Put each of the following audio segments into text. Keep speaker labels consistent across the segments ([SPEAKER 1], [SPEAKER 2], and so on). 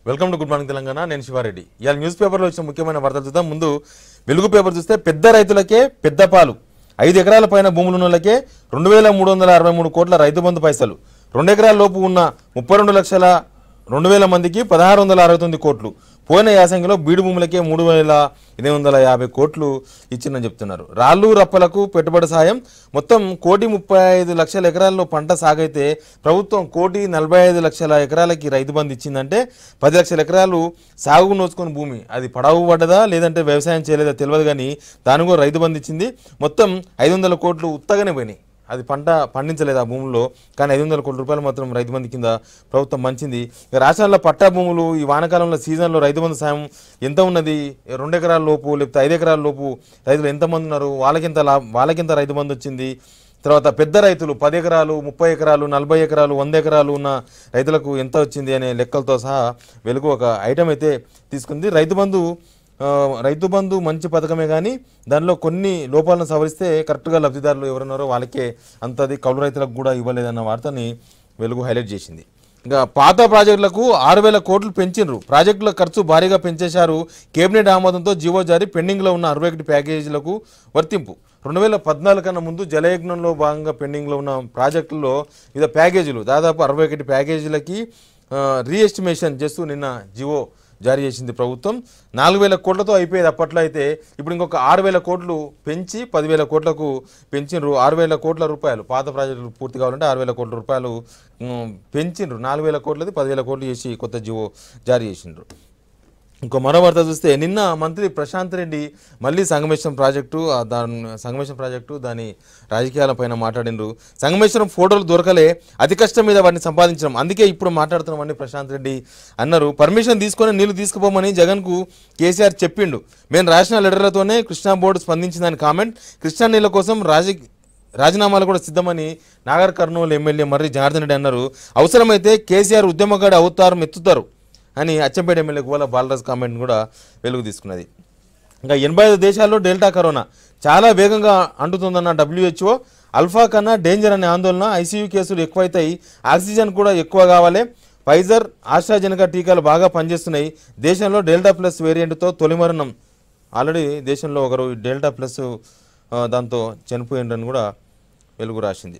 [SPEAKER 1] Welcome to good morning Telangana నేను శివారెడ్డి ఇవాళ news పేపర్లో వచ్చిన ముఖ్యమైన వార్తలు చూద్దాం ముందు వెలుగు పేపర్ చూస్తే పెద్ద రైతులకే పెద్ద పాలు ఐదు ఎకరాల పైన భూములు ఉన్న వాళ్ళకే రెండు వేల మూడు వందల అరవై మూడు కోట్ల రైతు బంధు పైసలు రెండు ఎకరాల లోపు ఉన్న ముప్పై రెండు లక్షల రెండు వేల మందికి పదహారు వందల అరవై తొమ్మిది కోట్లు పోయిన యాసంగిలో బీడు భూములకే మూడు వేల ఎనిమిది వందల యాభై కోట్లు ఇచ్చిందని చెప్తున్నారు రాళ్ళు రప్పలకు పెట్టుబడి సాయం మొత్తం కోటి ముప్పై ఐదు లక్షల ఎకరాల్లో పంట సాగైతే ప్రభుత్వం కోటి నలభై ఐదు లక్షల ఎకరాలకి రైతు బంధు ఇచ్చిందంటే పది లక్షల ఎకరాలు సాగు నోచుకుని భూమి అది పడవు పడ్డదా లేదంటే వ్యవసాయం చేయలేదా తెలియదు కానీ దాని కూడా రైతు బంధు ఇచ్చింది మొత్తం ఐదు వందల కోట్లు ఉత్తగానే పోయినాయి అది పంట పండించలేదు ఆ భూముల్లో కానీ ఐదు వందల కోట్ల రూపాయలు మాత్రం రైతు బంధు కింద ప్రభుత్వం మంచింది ఇక రాష్ట్రాల్లో పట్టా భూములు ఈ వానాకాలంలో సీజన్లో రైతు బంధు సాయం ఎంత ఉన్నది రెండు ఎకరాల లోపు లేకపోతే ఐదు ఎకరాల లోపు రైతులు ఎంతమంది ఉన్నారు వాళ్ళకింత లా వాళ్ళకింత రైతు బంధు వచ్చింది తర్వాత పెద్ద రైతులు పది ఎకరాలు ముప్పై ఎకరాలు నలభై ఎకరాలు వంద ఎకరాలు ఉన్న రైతులకు ఎంత వచ్చింది అనే లెక్కలతో సహా వెలుగు ఒక ఐటెం అయితే తీసుకుంది రైతు బంధు ఆ, రైతు బంధు మంచి పథకమే కానీ దానిలో కొన్ని లోపాలను సవరిస్తే కరెక్ట్గా లబ్ధిదారులు ఎవరున్నారో వాళ్ళకే అంతది కౌలు రైతులకు కూడా ఇవ్వలేదన్న వార్తని వెలుగు హైలైట్ చేసింది ఇంకా పాత ప్రాజెక్టులకు ఆరు వేల కోట్లు పెంచిండ్రు ప్రాజెక్టుల ఖర్చు భారీగా పెంచేశారు కేబినెట్ ఆమోదంతో జీవో జారీ పెండింగ్లో ఉన్న అరవై ఒకటి ప్యాకేజీలకు వర్తింపు రెండు వేల పద్నాలుగు కన్నా ముందు జలయజ్ఞంలో భాగంగా పెండింగ్లో ఉన్న ప్రాజెక్టుల్లో వివిధ ప్యాకేజీలు దాదాపు అరవై ఒకటి ప్యాకేజీలకి రీఎస్టిమేషన్ చేస్తూ నిన్న జివో జారీ చేసింది ప్రభుత్వం నాలుగు వేల కోట్లతో అయిపోయేది అప్పట్లో అయితే ఇప్పుడు ఇంకొక ఆరు వేల కోట్లు పెంచి పదివేల కోట్లకు పెంచిండ్రు ఆరు వేల కోట్ల రూపాయలు పాత ప్రాజెక్టులు పూర్తి కావాలంటే ఆరు వేల కోట్ల రూపాయలు ఉమ్, పెంచిండ్రు నాలుగు వేల కోట్లది పదివేల కోట్లు చేసి కొత్త జివో జారీ చేసిండ్రు ఇంకో మరో వార్త చూస్తే నిన్న మంత్రి ప్రశాంత్ రెడ్డి మళ్ళీ సంగమేశ్వరం ప్రాజెక్టు ఆ దాని సంగమేశ్వరం ప్రాజెక్టు దాని రాజకీయాలపైన మాట్లాడినరు సంగమేశ్వరం ఫోటోలు దొరకలే అతి కష్టం మీద వాటిని సంపాదించడం అందుకే ఇప్పుడు మాట్లాడుతున్నామని ప్రశాంత్ రెడ్డి అన్నారు పర్మిషన్ తీసుకొని నీళ్లు తీసుకుపోమని జగన్కు కేసీఆర్ చెప్పిండు మేము రాసిన లెటర్లతోనే కృష్ణా బోర్డు స్పందించిందని కామెంట్ కృష్ణా నీళ్ల కోసం రాజకీయ రాజీనామాలు కూడా సిద్ధమని నాగర్ కర్నూలు ఎమ్మెల్యే మర్రి జనార్దన్ రెడ్డి అన్నారు అవసరమైతే కేసీఆర్ ఉద్యమగాడు అవుతారు మెత్తుతారు అని అచ్చంపేట ఎమ్మెల్యే గోల బాలరాజ్ కామెంట్ కూడా వెలుగు తీసుకున్నది ఇంకా ఎనభై ఐదు దేశాల్లో డెల్టా కరోనా చాలా వేగంగా అంటుతుందన్న డబ్ల్యూహెచ్ఓ అల్ఫా కన్నా డేంజర్ అనే ఆందోళన ఐసీయూ కేసులు ఎక్కువైతాయి ఆక్సిజన్ కూడా ఎక్కువ కావాలి ఫైజర్ ఆస్ట్రాజెనకా టీకాలు బాగా పనిచేస్తున్నాయి దేశంలో డెల్టా ప్లస్ వేరియంట్తో తొలి మరణం ఆల్రెడీ దేశంలో ఒకరు ఈ డెల్టా ప్లస్ ఆ, దాంతో చనిపోయిండని కూడా వెలుగు రాసింది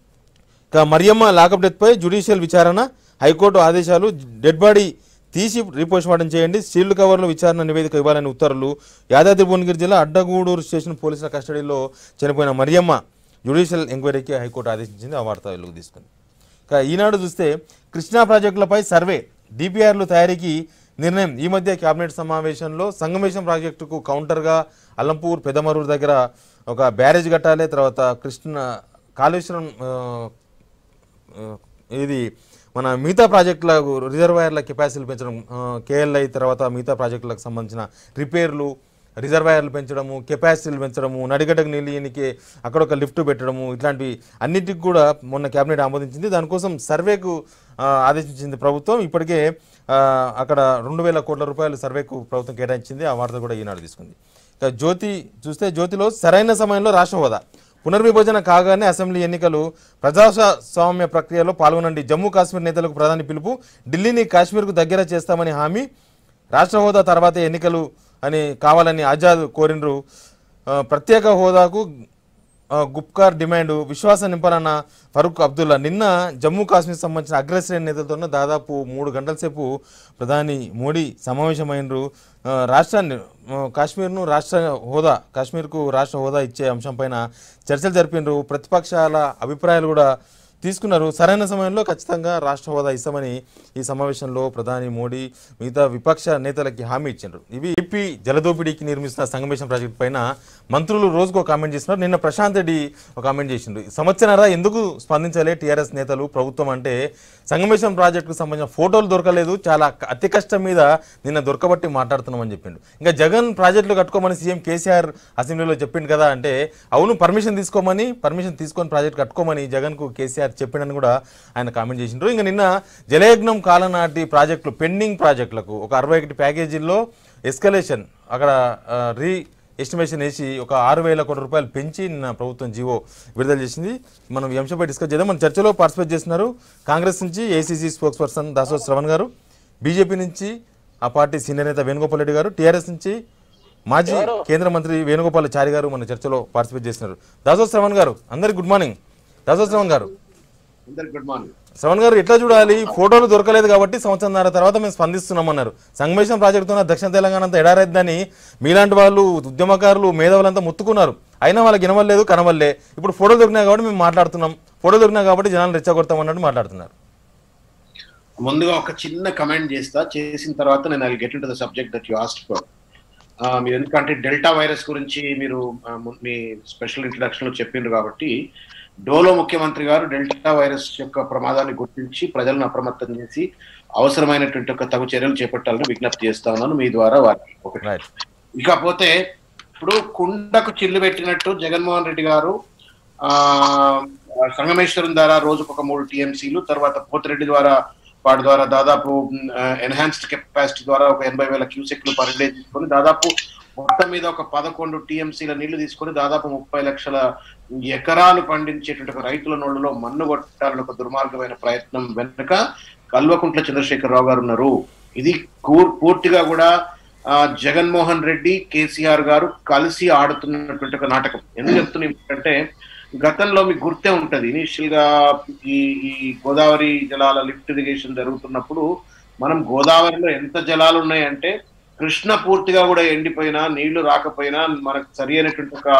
[SPEAKER 1] ఇక మరియమ్మ లాకప్ డెత్పై జ్యుడిషియల్ విచారణ హైకోర్టు ఆదేశాలు డెడ్ బాడీ తీసి రీపోస్ట్మార్టం చేయండి సీల్డ్ కవర్లో విచారణ నివేదిక ఇవ్వాలని ఉత్తర్వులు యాదాద్రి భువనగిరి జిల్లా అడ్డగూడూరు స్టేషన్ పోలీసుల కస్టడీలో చనిపోయిన మరియమ్మ జ్యుడిషియల్ ఎంక్వైరీకి హైకోర్టు ఆదేశించింది ఆ వార్త వెలుగు తీసుకుంది ఇక ఈనాడు చూస్తే కృష్ణా ప్రాజెక్టులపై సర్వే డిపిఆర్లు తయారీకి నిర్ణయం ఈ మధ్య కేబినెట్ సమావేశంలో సంగమేశం ప్రాజెక్టుకు కౌంటర్గా అల్లంపూర్ పెదమరూరు దగ్గర ఒక బ్యారేజ్ కట్టాలి తర్వాత కృష్ణ కాళేశ్వరం ఆ, ఆ, ఇది మన మిగతా ప్రాజెక్టుల రిజర్వాయర్ల కెపాసిటీలు పెంచడం కేఎల్ఐ తర్వాత మిగతా ప్రాజెక్టులకు సంబంధించిన రిపేర్లు రిజర్వాయర్లు పెంచడము కెపాసిటీలు పెంచడము నడిగడ్డకు నీళ్ళు ఇయనికి అక్కడ ఒక లిఫ్ట్ పెట్టడము ఇట్లాంటివి అన్నిటికి కూడా మొన్న కేబినెట్ ఆమోదించింది దానికోసం సర్వేకు ఆ, ఆదేశించింది ప్రభుత్వం ఇప్పటికే ఆ, అక్కడ రెండు వేల కోట్ల రూపాయలు సర్వేకు ప్రభుత్వం కేటాయించింది ఆ వార్త కూడా ఈనాడు తీసుకుంది ఇక జ్యోతి చూస్తే జ్యోతిలో సరైన సమయంలో రాష్ట్ర హోదా పునర్విభజన కాగానే అసెంబ్లీ ఎన్నికలు ప్రజాస్వామ్య ప్రక్రియలో పాల్గొనండి జమ్మూ కాశ్మీర్ నేతలకు ప్రధాని పిలుపు ఢిల్లీని కాశ్మీర్కు దగ్గర చేస్తామని హామీ రాష్ట్ర హోదా తర్వాత ఎన్నికలు అని కావాలని ఆజాద్ కోరినరు ఆ, ప్రత్యేక హోదాకు ఆ, గుప్కార్ డిమాండ్ విశ్వాసం నింపాలన్న ఫరూక్ అబ్దుల్లా నిన్న జమ్మూ కాశ్మీర్ సంబంధించిన అగ్రశ్రేణి నేతలతో దాదాపు మూడు గంటల సేపు ప్రధాని మోడీ సమావేశమైనరు ఆ, రాష్ట్రాన్ని ఆ, కాశ్మీర్ను రాష్ట్ర హోదా కాశ్మీర్కు రాష్ట్ర హోదా ఇచ్చే అంశంపైన చర్చలు జరిపినారు ప్రతిపక్షాల అభిప్రాయాలు కూడా తీసుకున్నారు సరైన సమయంలో ఖచ్చితంగా రాష్ట్ర హోదా ఇస్తామని ఈ సమావేశంలో ప్రధాని మోడీ మిగతా విపక్ష నేతలకి హామీ ఇచ్చారు ఇవి ఏపీ జలదోపిడీకి నిర్మిస్తున్న సంగమేశం ప్రాజెక్టు పైన మంత్రులు రోజుకు ఒక కామెంట్ చేస్తున్నారు నిన్న ప్రశాంత్ రెడ్డి ఒక కామెంట్ చేసిండు సంవత్సరారా ఎందుకు స్పందించలే టీఆర్ఎస్ నేతలు ప్రభుత్వం అంటే సంగమేశం ప్రాజెక్టుకు సంబంధించిన ఫోటోలు దొరకలేదు చాలా క- అతి కష్టం మీద నిన్న దొరకబట్టి మాట్లాడుతున్నామని చెప్పిండు ఇంకా జగన్ ప్రాజెక్టులు కట్టుకోమని సీఎం కేసీఆర్ అసెంబ్లీలో చెప్పిండు కదా అంటే అవును పర్మిషన్ తీసుకోమని పర్మిషన్ తీసుకొని ప్రాజెక్ట్ కట్టుకోమని జగన్కు కేసీఆర్ చెప్పిండని కూడా ఆయన కామెంట్ చేసిండ్రు ఇంకా నిన్న జలయజ్ఞం కాలం నాటి ప్రాజెక్టులు పెండింగ్ ప్రాజెక్టులకు ఒక అరవై ఒకటి ప్యాకేజీల్లో ఎస్కలేషన్ అక్కడ ఆ, రీ ఎస్టిమేషన్ వేసి ఒక ఆరు వేల కోట్ల రూపాయలు పెంచి నిన్న ప్రభుత్వం జీవో విడుదల చేసింది మనం ఈ అంశంపై డిస్కస్ చేద్దాం మన చర్చలో పార్టిసిపేట్ చేస్తున్నారు కాంగ్రెస్ నుంచి ACC spokesperson Daso Sravan garu BJP నుంచి ఆ పార్టీ సీనియర్ నేత వేణుగోపాల్ రెడ్డి గారు టీఆర్ఎస్ నుంచి మాజీ కేంద్ర మంత్రి వేణుగోపాల్ చారి గారు మన చర్చలో పార్టిసిపేట్ చేస్తున్నారు దాసో శ్రవణ్ గారు అందరికి గుడ్ మార్నింగ్ దాసో శ్రవణ్ గారు
[SPEAKER 2] అందరికి గుడ్ మార్నింగ్
[SPEAKER 1] శ్రవణ్ గారు ఎట్లా చూడాలి ఫోటోలు దొరకలేదు కాబట్టి సంవత్సరంన్నర తర్వాత మేము స్పందిస్తున్నామన్నారు సంగమేశం ప్రాజెక్టుతో దక్షిణ తెలంగాణ అంతా ఎడారైద్దని మీలాంటి వాళ్ళు ఉద్యమకారులు మేధావులంతా ముత్తుకున్నారు అయినా వాళ్ళకి వినవలేదు కనవల్లే ఇప్పుడు ఫోటో దొరికినాయి కాబట్టి మేము మాట్లాడుతున్నాం ఫోటో దొరికినా కాబట్టి జనాలు రెచ్చగొడతాం అన్నట్టు మాట్లాడుతున్నారు
[SPEAKER 2] ముందుగా ఒక చిన్న కమెంట్ చేస్తా చేసిన తర్వాత నేను I get in to the subject that you asked for మీరు ఎందుకంటే డెల్టా వైరస్ గురించి మీరు ఆ, ము- మీ స్పెషల్ ఇంట్రడక్షన్ లో చెప్పిండ్రు కాబట్టి డోలో ముఖ్యమంత్రి గారు డెల్టా వైరస్ యొక్క ప్రమాదాన్ని గుర్తించి ప్రజలను అప్రమత్తం చేసి అవసరమైనటువంటి ఒక తగు చర్యలు చేపట్టాలని విజ్ఞప్తి చేస్తా ఉన్నాను మీ ద్వారా వారికి ఒకటి
[SPEAKER 1] రైట్
[SPEAKER 2] ఇకపోతే ఇప్పుడు కుండకు చిల్లు పెట్టినట్టు జగన్మోహన్ రెడ్డి గారు ఆ సంగమేశ్వరం ద్వారా రోజుకు ఒక మూడు టీఎంసీలు తర్వాత పోతిరెడ్డి ద్వారా వాటి ద్వారా దాదాపు ఎన్హాన్స్డ్ కెపాసిటీ ద్వారా ఒక ఎనభై వేల క్యూసెక్లు పర్ డే తీసుకొని దాదాపు మొత్తం మీద ఒక పదకొండు టీఎంసీల నీళ్లు తీసుకొని దాదాపు ముప్పై లక్షల ఎకరాలు పండించేటువంటి ఒక రైతుల నోళ్ళలో మన్ను కొట్టాలని ఒక దుర్మార్గమైన ప్రయత్నం వెనుక కల్వకుంట్ల చంద్రశేఖరరావు గారు ఉన్నారు ఇది కూ- పూర్తిగా కూడా ఆ, జగన్మోహన్ రెడ్డి కేసీఆర్ గారు కలిసి ఆడుతున్నటువంటి ఒక నాటకం ఎందుకు చెప్తున్నా గతంలో మీకు గుర్తే ఉంటది ఇనిషియల్ గా ఈ ఈ గోదావరి జలాల లిఫ్ట్ ఇరిగేషన్ జరుగుతున్నప్పుడు మనం గోదావరిలో ఎంత జలాలు ఉన్నాయంటే కృష్ణ పూర్తిగా కూడా ఎండిపోయినా నీళ్లు రాకపోయినా మనకు సరి అయినటువంటి ఒక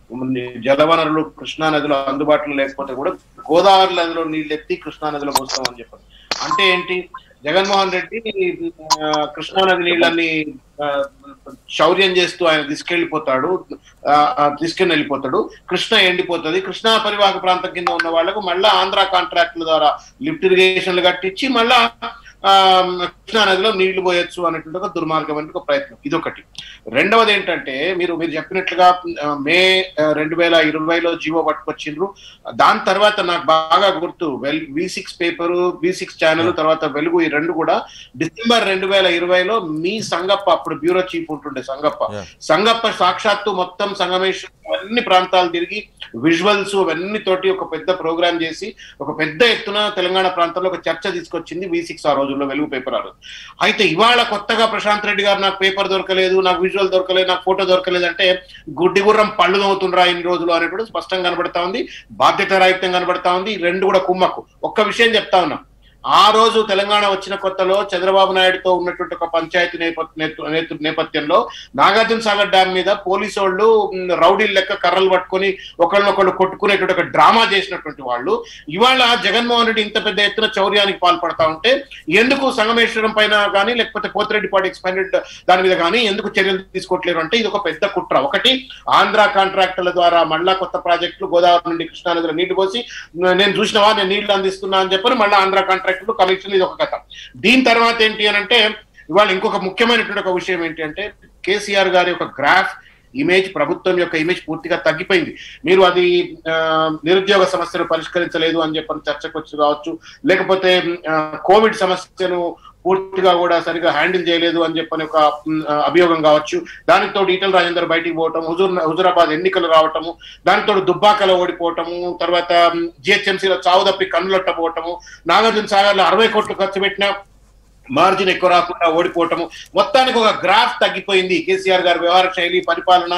[SPEAKER 2] జలవనరులు కృష్ణా నదిలో అందుబాటులో లేకపోతే కూడా గోదావరి నదిలో నీళ్ళు ఎత్తి కృష్ణా నదిలో పోస్తామని చెప్పారు అంటే ఏంటి జగన్మోహన్ రెడ్డి ఆ, కృష్ణా నది నీళ్ళని ఆ, శౌర్యం చేస్తూ ఆయన తీసుకెళ్లిపోతాడు ఆ, ఆ, తీసుకెళ్ళి వెళ్ళిపోతాడు కృష్ణ ఎండిపోతుంది కృష్ణా పరివాహక ప్రాంతం కింద ఉన్న వాళ్ళకు మళ్ళా ఆంధ్ర కాంట్రాక్టుల ద్వారా లిఫ్ట్ ఇరిగేషన్లు కట్టించి మళ్ళా ఆ, కృష్ణా నదిలో నీళ్లు పోయొచ్చు అనేటువంటి ఒక దుర్మార్గమైన ఒక ప్రయత్నం ఇదొకటి రెండవది ఏంటంటే మీరు మీరు చెప్పినట్లుగా ఆ, మే రెండు వేల ఇరవైలో జీవో పట్టుకొచ్చిండ్రు దాని తర్వాత నాకు బాగా గుర్తు well V six paper V six channel తర్వాత వెలుగు ఈ రెండు కూడా డిసెంబర్ రెండు వేల ఇరవైలో మీ సంగప్ప అప్పుడు బ్యూరో చీఫ్ ఉంటుండే సంగప్ప
[SPEAKER 1] Yeah.
[SPEAKER 2] సంగప్ప సాక్షాత్తు మొత్తం సంగమేశ్వరం అన్ని ప్రాంతాలు తిరిగి విజువల్స్ అవన్నీ తోటి ఒక పెద్ద ప్రోగ్రామ్ చేసి ఒక పెద్ద ఎత్తున తెలంగాణ ప్రాంతంలో ఒక చర్చ తీసుకొచ్చింది వి సిక్స్ ఆ రోజుల్లో వెలుగు పేపర్ ఆ రోజు అయితే ఇవాళ కొత్తగా ప్రశాంత్ రెడ్డి గారు నాకు పేపర్ దొరకలేదు నాకు విజువల్ దొరకలేదు నాకు ఫోటో దొరకలేదు అంటే గుడ్డి గుర్రం పళ్ళు తోముతుండ్రా ఇన్ని రోజులు అనేటువంటి స్పష్టంగా కనబడతా ఉంది బాధ్యత రాహిత్యం కనబడతా ఉంది ఈ రెండు కూడా కుమ్మక్కు ఒక్క విషయం చెప్తా ఉన్నా ఆ రోజు తెలంగాణ వచ్చిన కొత్తలో చంద్రబాబు నాయుడుతో ఉన్నటువంటి ఒక పంచాయతీ నేప- నేతృ- నేతృ- నేపథ్యంలో నాగార్జున సాగర్ డ్యామ్ మీద పోలీసు వాళ్ళు మ్, రౌడీల లెక్క కర్రలు పట్టుకొని ఒకళ్ళనొకళ్ళు కొట్టుకునేటువంటి ఒక డ్రామా చేసినటువంటి వాళ్ళు ఇవాళ జగన్మోహన్ రెడ్డి ఇంత పెద్ద ఎత్తున చౌర్యానికి పాల్పడతా ఉంటే ఎందుకు సంగమేశ్వరం పైన కానీ లేకపోతే పోతిరెడ్డిపాటి ఎక్స్పాండెడ్ దాని మీద కానీ ఎందుకు చర్యలు తీసుకోవట్లేరు అంటే ఇది ఒక పెద్ద కుట్ర ఒకటి ఆంధ్ర కాంట్రాక్టుల ద్వారా మళ్ళా కొత్త ప్రాజెక్టులు గోదావరి నుండి కృష్ణానదిలో నీళ్లు పోసి నేను చూసినవా నేను నీళ్లు అందిస్తున్నా అని చెప్పని మళ్ళీ ఆంధ్ర కాంట్రాక్టులు కమిషన్ ఇది ఒక కథ దీని తర్వాత ఏంటి అని అంటే ఇవాళ ఇంకొక ముఖ్యమైనటువంటి ఒక విషయం ఏంటి అంటే కేసీఆర్ గారి యొక్క గ్రాఫ్ ఇమేజ్ ప్రభుత్వం యొక్క ఇమేజ్ పూర్తిగా తగ్గిపోయింది మీరు అది ఆ, నిరుద్యోగ సమస్యను పరిష్కరించలేదు అని చెప్పని చర్చకు వచ్చి కావచ్చు లేకపోతే ఆ, కోవిడ్ సమస్యను పూర్తిగా కూడా సరిగా హ్యాండిల్ చేయలేదు అని చెప్పని ఒక మ్, ఆ, అభియోగం కావచ్చు దానితో ఈటల రాజేందర్ బయటికి పోవటం హుజూర్ హుజూరాబాద్ ఎన్నికలు రావటము దానితో దుబ్బాకలో ఓడిపోవటము తర్వాత జిహెచ్ఎంసీలో చావు తప్పి కన్నులొట్టపోవటము నాగార్జున సాగర్ లో అరవై కోట్లు ఖర్చు పెట్టిన మార్జిన్ ఎక్కువ రాకుండా ఓడిపోవటము మొత్తానికి ఒక గ్రాఫ్ తగ్గిపోయింది కేసీఆర్ గారి వ్యవహార శైలి పరిపాలన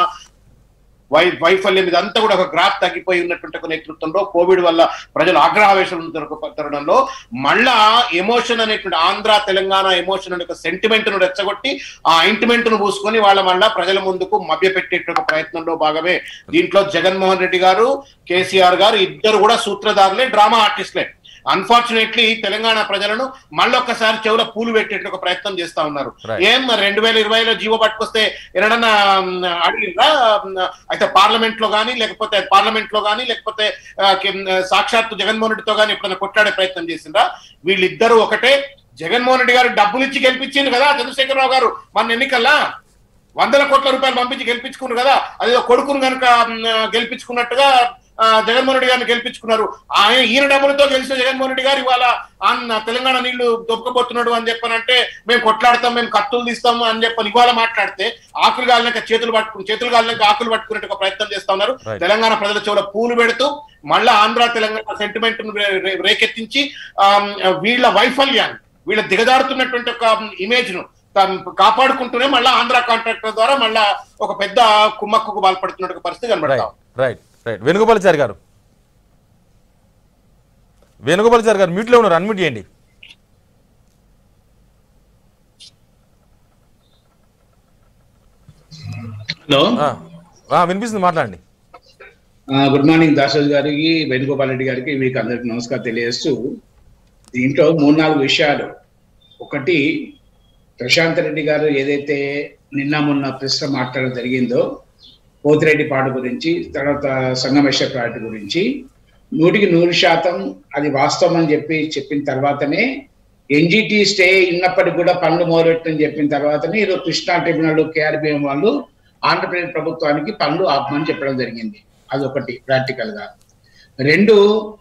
[SPEAKER 2] వై వైఫల్యం ఇదంతా కూడా ఒక గ్రాఫ్ తగ్గిపోయి ఉన్నటువంటి ఒక నేతృత్వంలో కోవిడ్ వల్ల ప్రజలు ఆగ్రహావేశం తరుణంలో మళ్ళా ఎమోషన్ అనేటువంటి ఆంధ్ర తెలంగాణ ఎమోషన్ అనే ఒక సెంటిమెంట్ ను రెచ్చగొట్టి ఆ ఇంటిమెంట్ ను పూసుకొని వాళ్ళ మళ్ళా ప్రజల ముందుకు మభ్యపెట్టేటువంటి ప్రయత్నంలో భాగమే దీంట్లో జగన్మోహన్ రెడ్డి గారు కేసీఆర్ గారు ఇద్దరు కూడా సూత్రధారులే డ్రామా ఆర్టిస్ట్లే అన్ఫార్చునేట్లీ తెలంగాణ ప్రజలను మళ్ళొక్కసారి చెవుల పూలు పెట్టేట ఒక ప్రయత్నం చేస్తా ఉన్నారు
[SPEAKER 1] Right.
[SPEAKER 2] ఏం మరి రెండు వేల ఇరవైలో జీవో పట్టుకొస్తే ఎన్నడన్నా మ్, అడిగిందా మ్, అయితే పార్లమెంట్ లో కానీ లేకపోతే పార్లమెంట్ లో కానీ లేకపోతే ఆ, కి- సాక్షాత్తు జగన్మోహన్ రెడ్డితో కానీ ఎప్పుడైనా కొట్లాడే ప్రయత్నం చేసిందా వీళ్ళిద్దరూ ఒకటే జగన్మోహన్ రెడ్డి గారు డబ్బులు ఇచ్చి గెలిపించింది కదా చంద్రశేఖరరావు గారు మన ఎన్నికల్లా వందల కోట్ల రూపాయలు పంపించి గెలిపించుకున్నారు కదా అదేదో కొడుకును కనుక గెలిపించుకున్నట్టుగా ఆ, జగన్మోహన్ రెడ్డి గారిని గెలిపించుకున్నారు ఆయన ఈయన డబ్బులతో గెలిచిన జగన్మోహన్ రెడ్డి గారు ఇవాళ ఆన్ తెలంగాణ నీళ్లు దొక్కబోతున్నాడు అని చెప్పనంటే మేము కొట్లాడతాం మేము కత్తులు తీస్తాము అని చెప్పని ఇవాళ మాట్లాడితే ఆకులు గాలినాక చేతులు పట్టుకుని చేతులు గాలినాక ఆకులు పట్టుకునే ఒక ప్రయత్నం చేస్తా ఉన్నారు
[SPEAKER 1] Right.
[SPEAKER 2] తెలంగాణ ప్రజల చెవుల పూలు పెడుతూ మళ్ళా ఆంధ్ర తెలంగాణ సెంటిమెంట్ రేకెత్తించి ఆ, వీళ్ళ వైఫల్యాన్ని వీళ్ళ దిగజారుతున్నటువంటి ఒక ఇమేజ్ ను తాను కాపాడుకుంటూనే మళ్ళా ఆంధ్ర కాంట్రాక్టర్ ద్వారా మళ్ళా ఒక పెద్ద కుమ్మక్కుకు పాల్పడుతున్నట్టు పరిస్థితి
[SPEAKER 1] రైట్
[SPEAKER 2] కనబడతాం
[SPEAKER 1] రైట్ రైట్ వేణుగోపాలాచారి గారు వేణుగోపాలాచారి గారు మ్యూట్లో ఉన్నారు అన్మ్యూట్ చేయండి
[SPEAKER 3] హలో
[SPEAKER 1] ఆ, ఆ, వినిపిస్తుంది మాట్లాడండి
[SPEAKER 3] గుడ్ మార్నింగ్ దాసోజ్ గారికి వేణుగోపాల్ రెడ్డి గారికి మీకు అందరికి నమస్కారం తెలియజేస్తూ దీంట్లో మూడు నాలుగు విషయాలు ఒకటి ప్రశాంత్ రెడ్డి గారు ఏదైతే నిన్న మొన్న ప్రెస్ లో మాట్లాడడం జరిగిందో పోతిరెడ్డి పాట గురించి తర్వాత సంగమేశ్వర పాట గురించి నూటికి నూరు శాతం అది వాస్తవం అని చెప్పి చెప్పిన తర్వాతనే ఎన్జిటి స్టే ఉన్నప్పటికి కూడా పనులు మొదలెట్టని చెప్పిన తర్వాతనే ఈరోజు కృష్ణా ట్రిబ్యునల్ కేఆర్బిఎం వాళ్ళు ఆంధ్రప్రదేశ్ ప్రభుత్వానికి పనులు ఆపమని చెప్పడం జరిగింది అదొకటి ప్రాక్టికల్ గా రెండు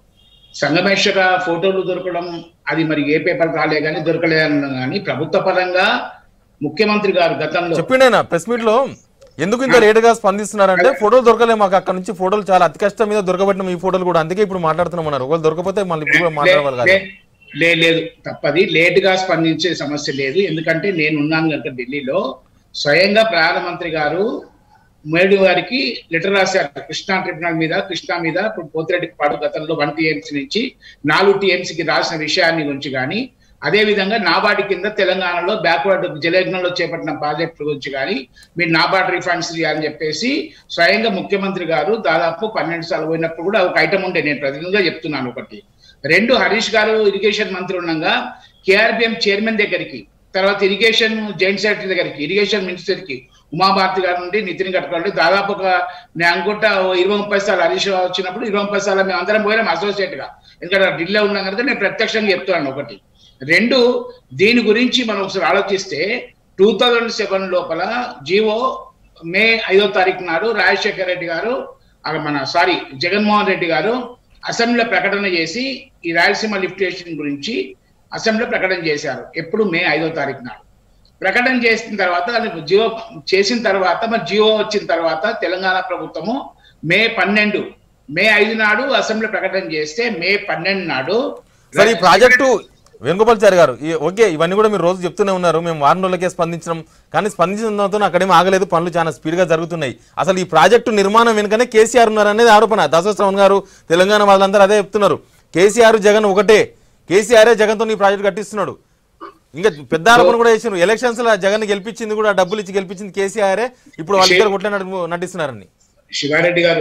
[SPEAKER 3] సంగమేశ్వర ఫోటోలు దొరకడం అది మరి ఏ పేపర్ రాలే కానీ దొరకలేదన్న కానీ ప్రభుత్వ పరంగా ముఖ్యమంత్రి గారు గతంలో
[SPEAKER 1] చెప్పిండేనా ప్రెస్ మీట్ లో ఎందుకు ఇంత లేట్ గా స్పందిస్తున్నారంటే ఫోటోలు దొరకలే మాకు అక్కడ నుంచి ఫోటోలు చాలా అతి కష్టం మీద దొరకబట్టిన ఈ ఫోటోలు కూడా అందుకే ఇప్పుడు మాట్లాడుతున్నాం అన్నారు ఒకవేళ దొరకపోతే మళ్ళీ ఇప్పుడు కూడా మాట్లాడవాలి కాదు
[SPEAKER 3] లే- లే- లేదు తప్పది లేట్ గా స్పందించే సమస్య లేదు ఎందుకంటే నేను ఉన్నాను కనుక ఢిల్లీలో స్వయంగా ప్రధానమంత్రి గారు మోడీ గారికి లెటర్ రాశారు కృష్ణా ట్రిబ్యునల్ మీద కృష్ణా మీద ఇప్పుడు పోతిరెడ్డి పాటు గతంలో వన్ టీఎంసీ నుంచి నాలుగు టీఎంసీకి రాసిన విషయాన్ని గురించి కానీ అదే విధంగా నాబార్డు కింద తెలంగాణలో బ్యాక్వర్డ్ జలయజ్ఞంలో చేపట్టిన ప్రాజెక్టు గురించి కానీ మీరు నాబార్డు రిఫండ్స్ చేయాలని చెప్పేసి స్వయంగా ముఖ్యమంత్రి గారు దాదాపు పన్నెండు సార్లు పోయినప్పుడు కూడా ఒక ఐటమ్ ఉండే నేను ప్రతినిధిగా చెప్తున్నాను ఒకటి రెండు హరీష్ గారు ఇరిగేషన్ మంత్రి ఉండగా కేఆర్బిఎం చైర్మన్ దగ్గరికి తర్వాత ఇరిగేషన్ జాయింట్ సెక్రటరీ దగ్గరికి ఇరిగేషన్ మినిస్టర్ కి ఉమాభారతి గారి నుండి నితిన్ గడ్కరీ దాదాపు ఒక నేను అనుకుంటా ఓ ఇరవై ముప్పై సార్లు హరీష్ రావు వచ్చినప్పుడు ఇరవై ముప్పై సార్లు మేము అందరం పోయినాం అసోసియేట్ గా ఎందుకంటే ఢిల్లీలో ఉన్నాం కనుక నేను ప్రత్యక్షంగా చెప్తున్నాను ఒకటి రెండు దీని గురించి మనం ఒకసారి ఆలోచిస్తే టూ థౌజండ్ సెవెన్ లోపల జీవో మే ఐదో తారీఖు నాడు రాజశేఖర రెడ్డి గారు ఆ మన సారీ జగన్మోహన్ రెడ్డి గారు అసెంబ్లీలో ప్రకటన చేసి ఈ రాయలసీమ లిఫ్ట్ స్టేషన్ గురించి అసెంబ్లీలో ప్రకటన చేశారు ఎప్పుడు మే ఐదో తారీఖు నాడు ప్రకటన చేసిన తర్వాత అది జియో చేసిన తర్వాత మరి జియో వచ్చిన తర్వాత తెలంగాణ ప్రభుత్వము మే పన్నెండు మే ఐదు నాడు అసెంబ్లీ ప్రకటన చేస్తే మే పన్నెండు నాడు
[SPEAKER 1] సరే ఈ ప్రాజెక్టు వేణుగోపాలాచారి గారు ఈ- ఓకే ఇవన్నీ కూడా మీరు రోజు చెప్తూనే ఉన్నారు మేము వారం రోజులకే స్పందించడం కానీ స్పందించిన తర్వాత అక్కడేం ఆగలేదు పనులు చాలా స్పీడ్గా జరుగుతున్నాయి అసలు ఈ ప్రాజెక్టు నిర్మాణం వెనుకనే కేసీఆర్ ఉన్నారు అనేది ఆరోపణ దాసోశ్రవణ్ గారు తెలంగాణ వాళ్ళందరూ అదే చెప్తున్నారు కేసీఆర్ జగన్ ఒకటే కేసీఆరే జగన్తో ఈ ప్రాజెక్ట్ కట్టిస్తున్నాడు ఇంకా పెద్ద ఆరోపణ కూడా చేసినారు ఎలక్షన్స్ లో జగన్ గెలిపించింది కూడా డబ్బులు ఇచ్చి గెలిపించింది కేసీఆరే ఇప్పుడు వాళ్ళిద్దరు కొట్లే నడు- నటిస్తున్నారని
[SPEAKER 3] శివారెడ్డి గారు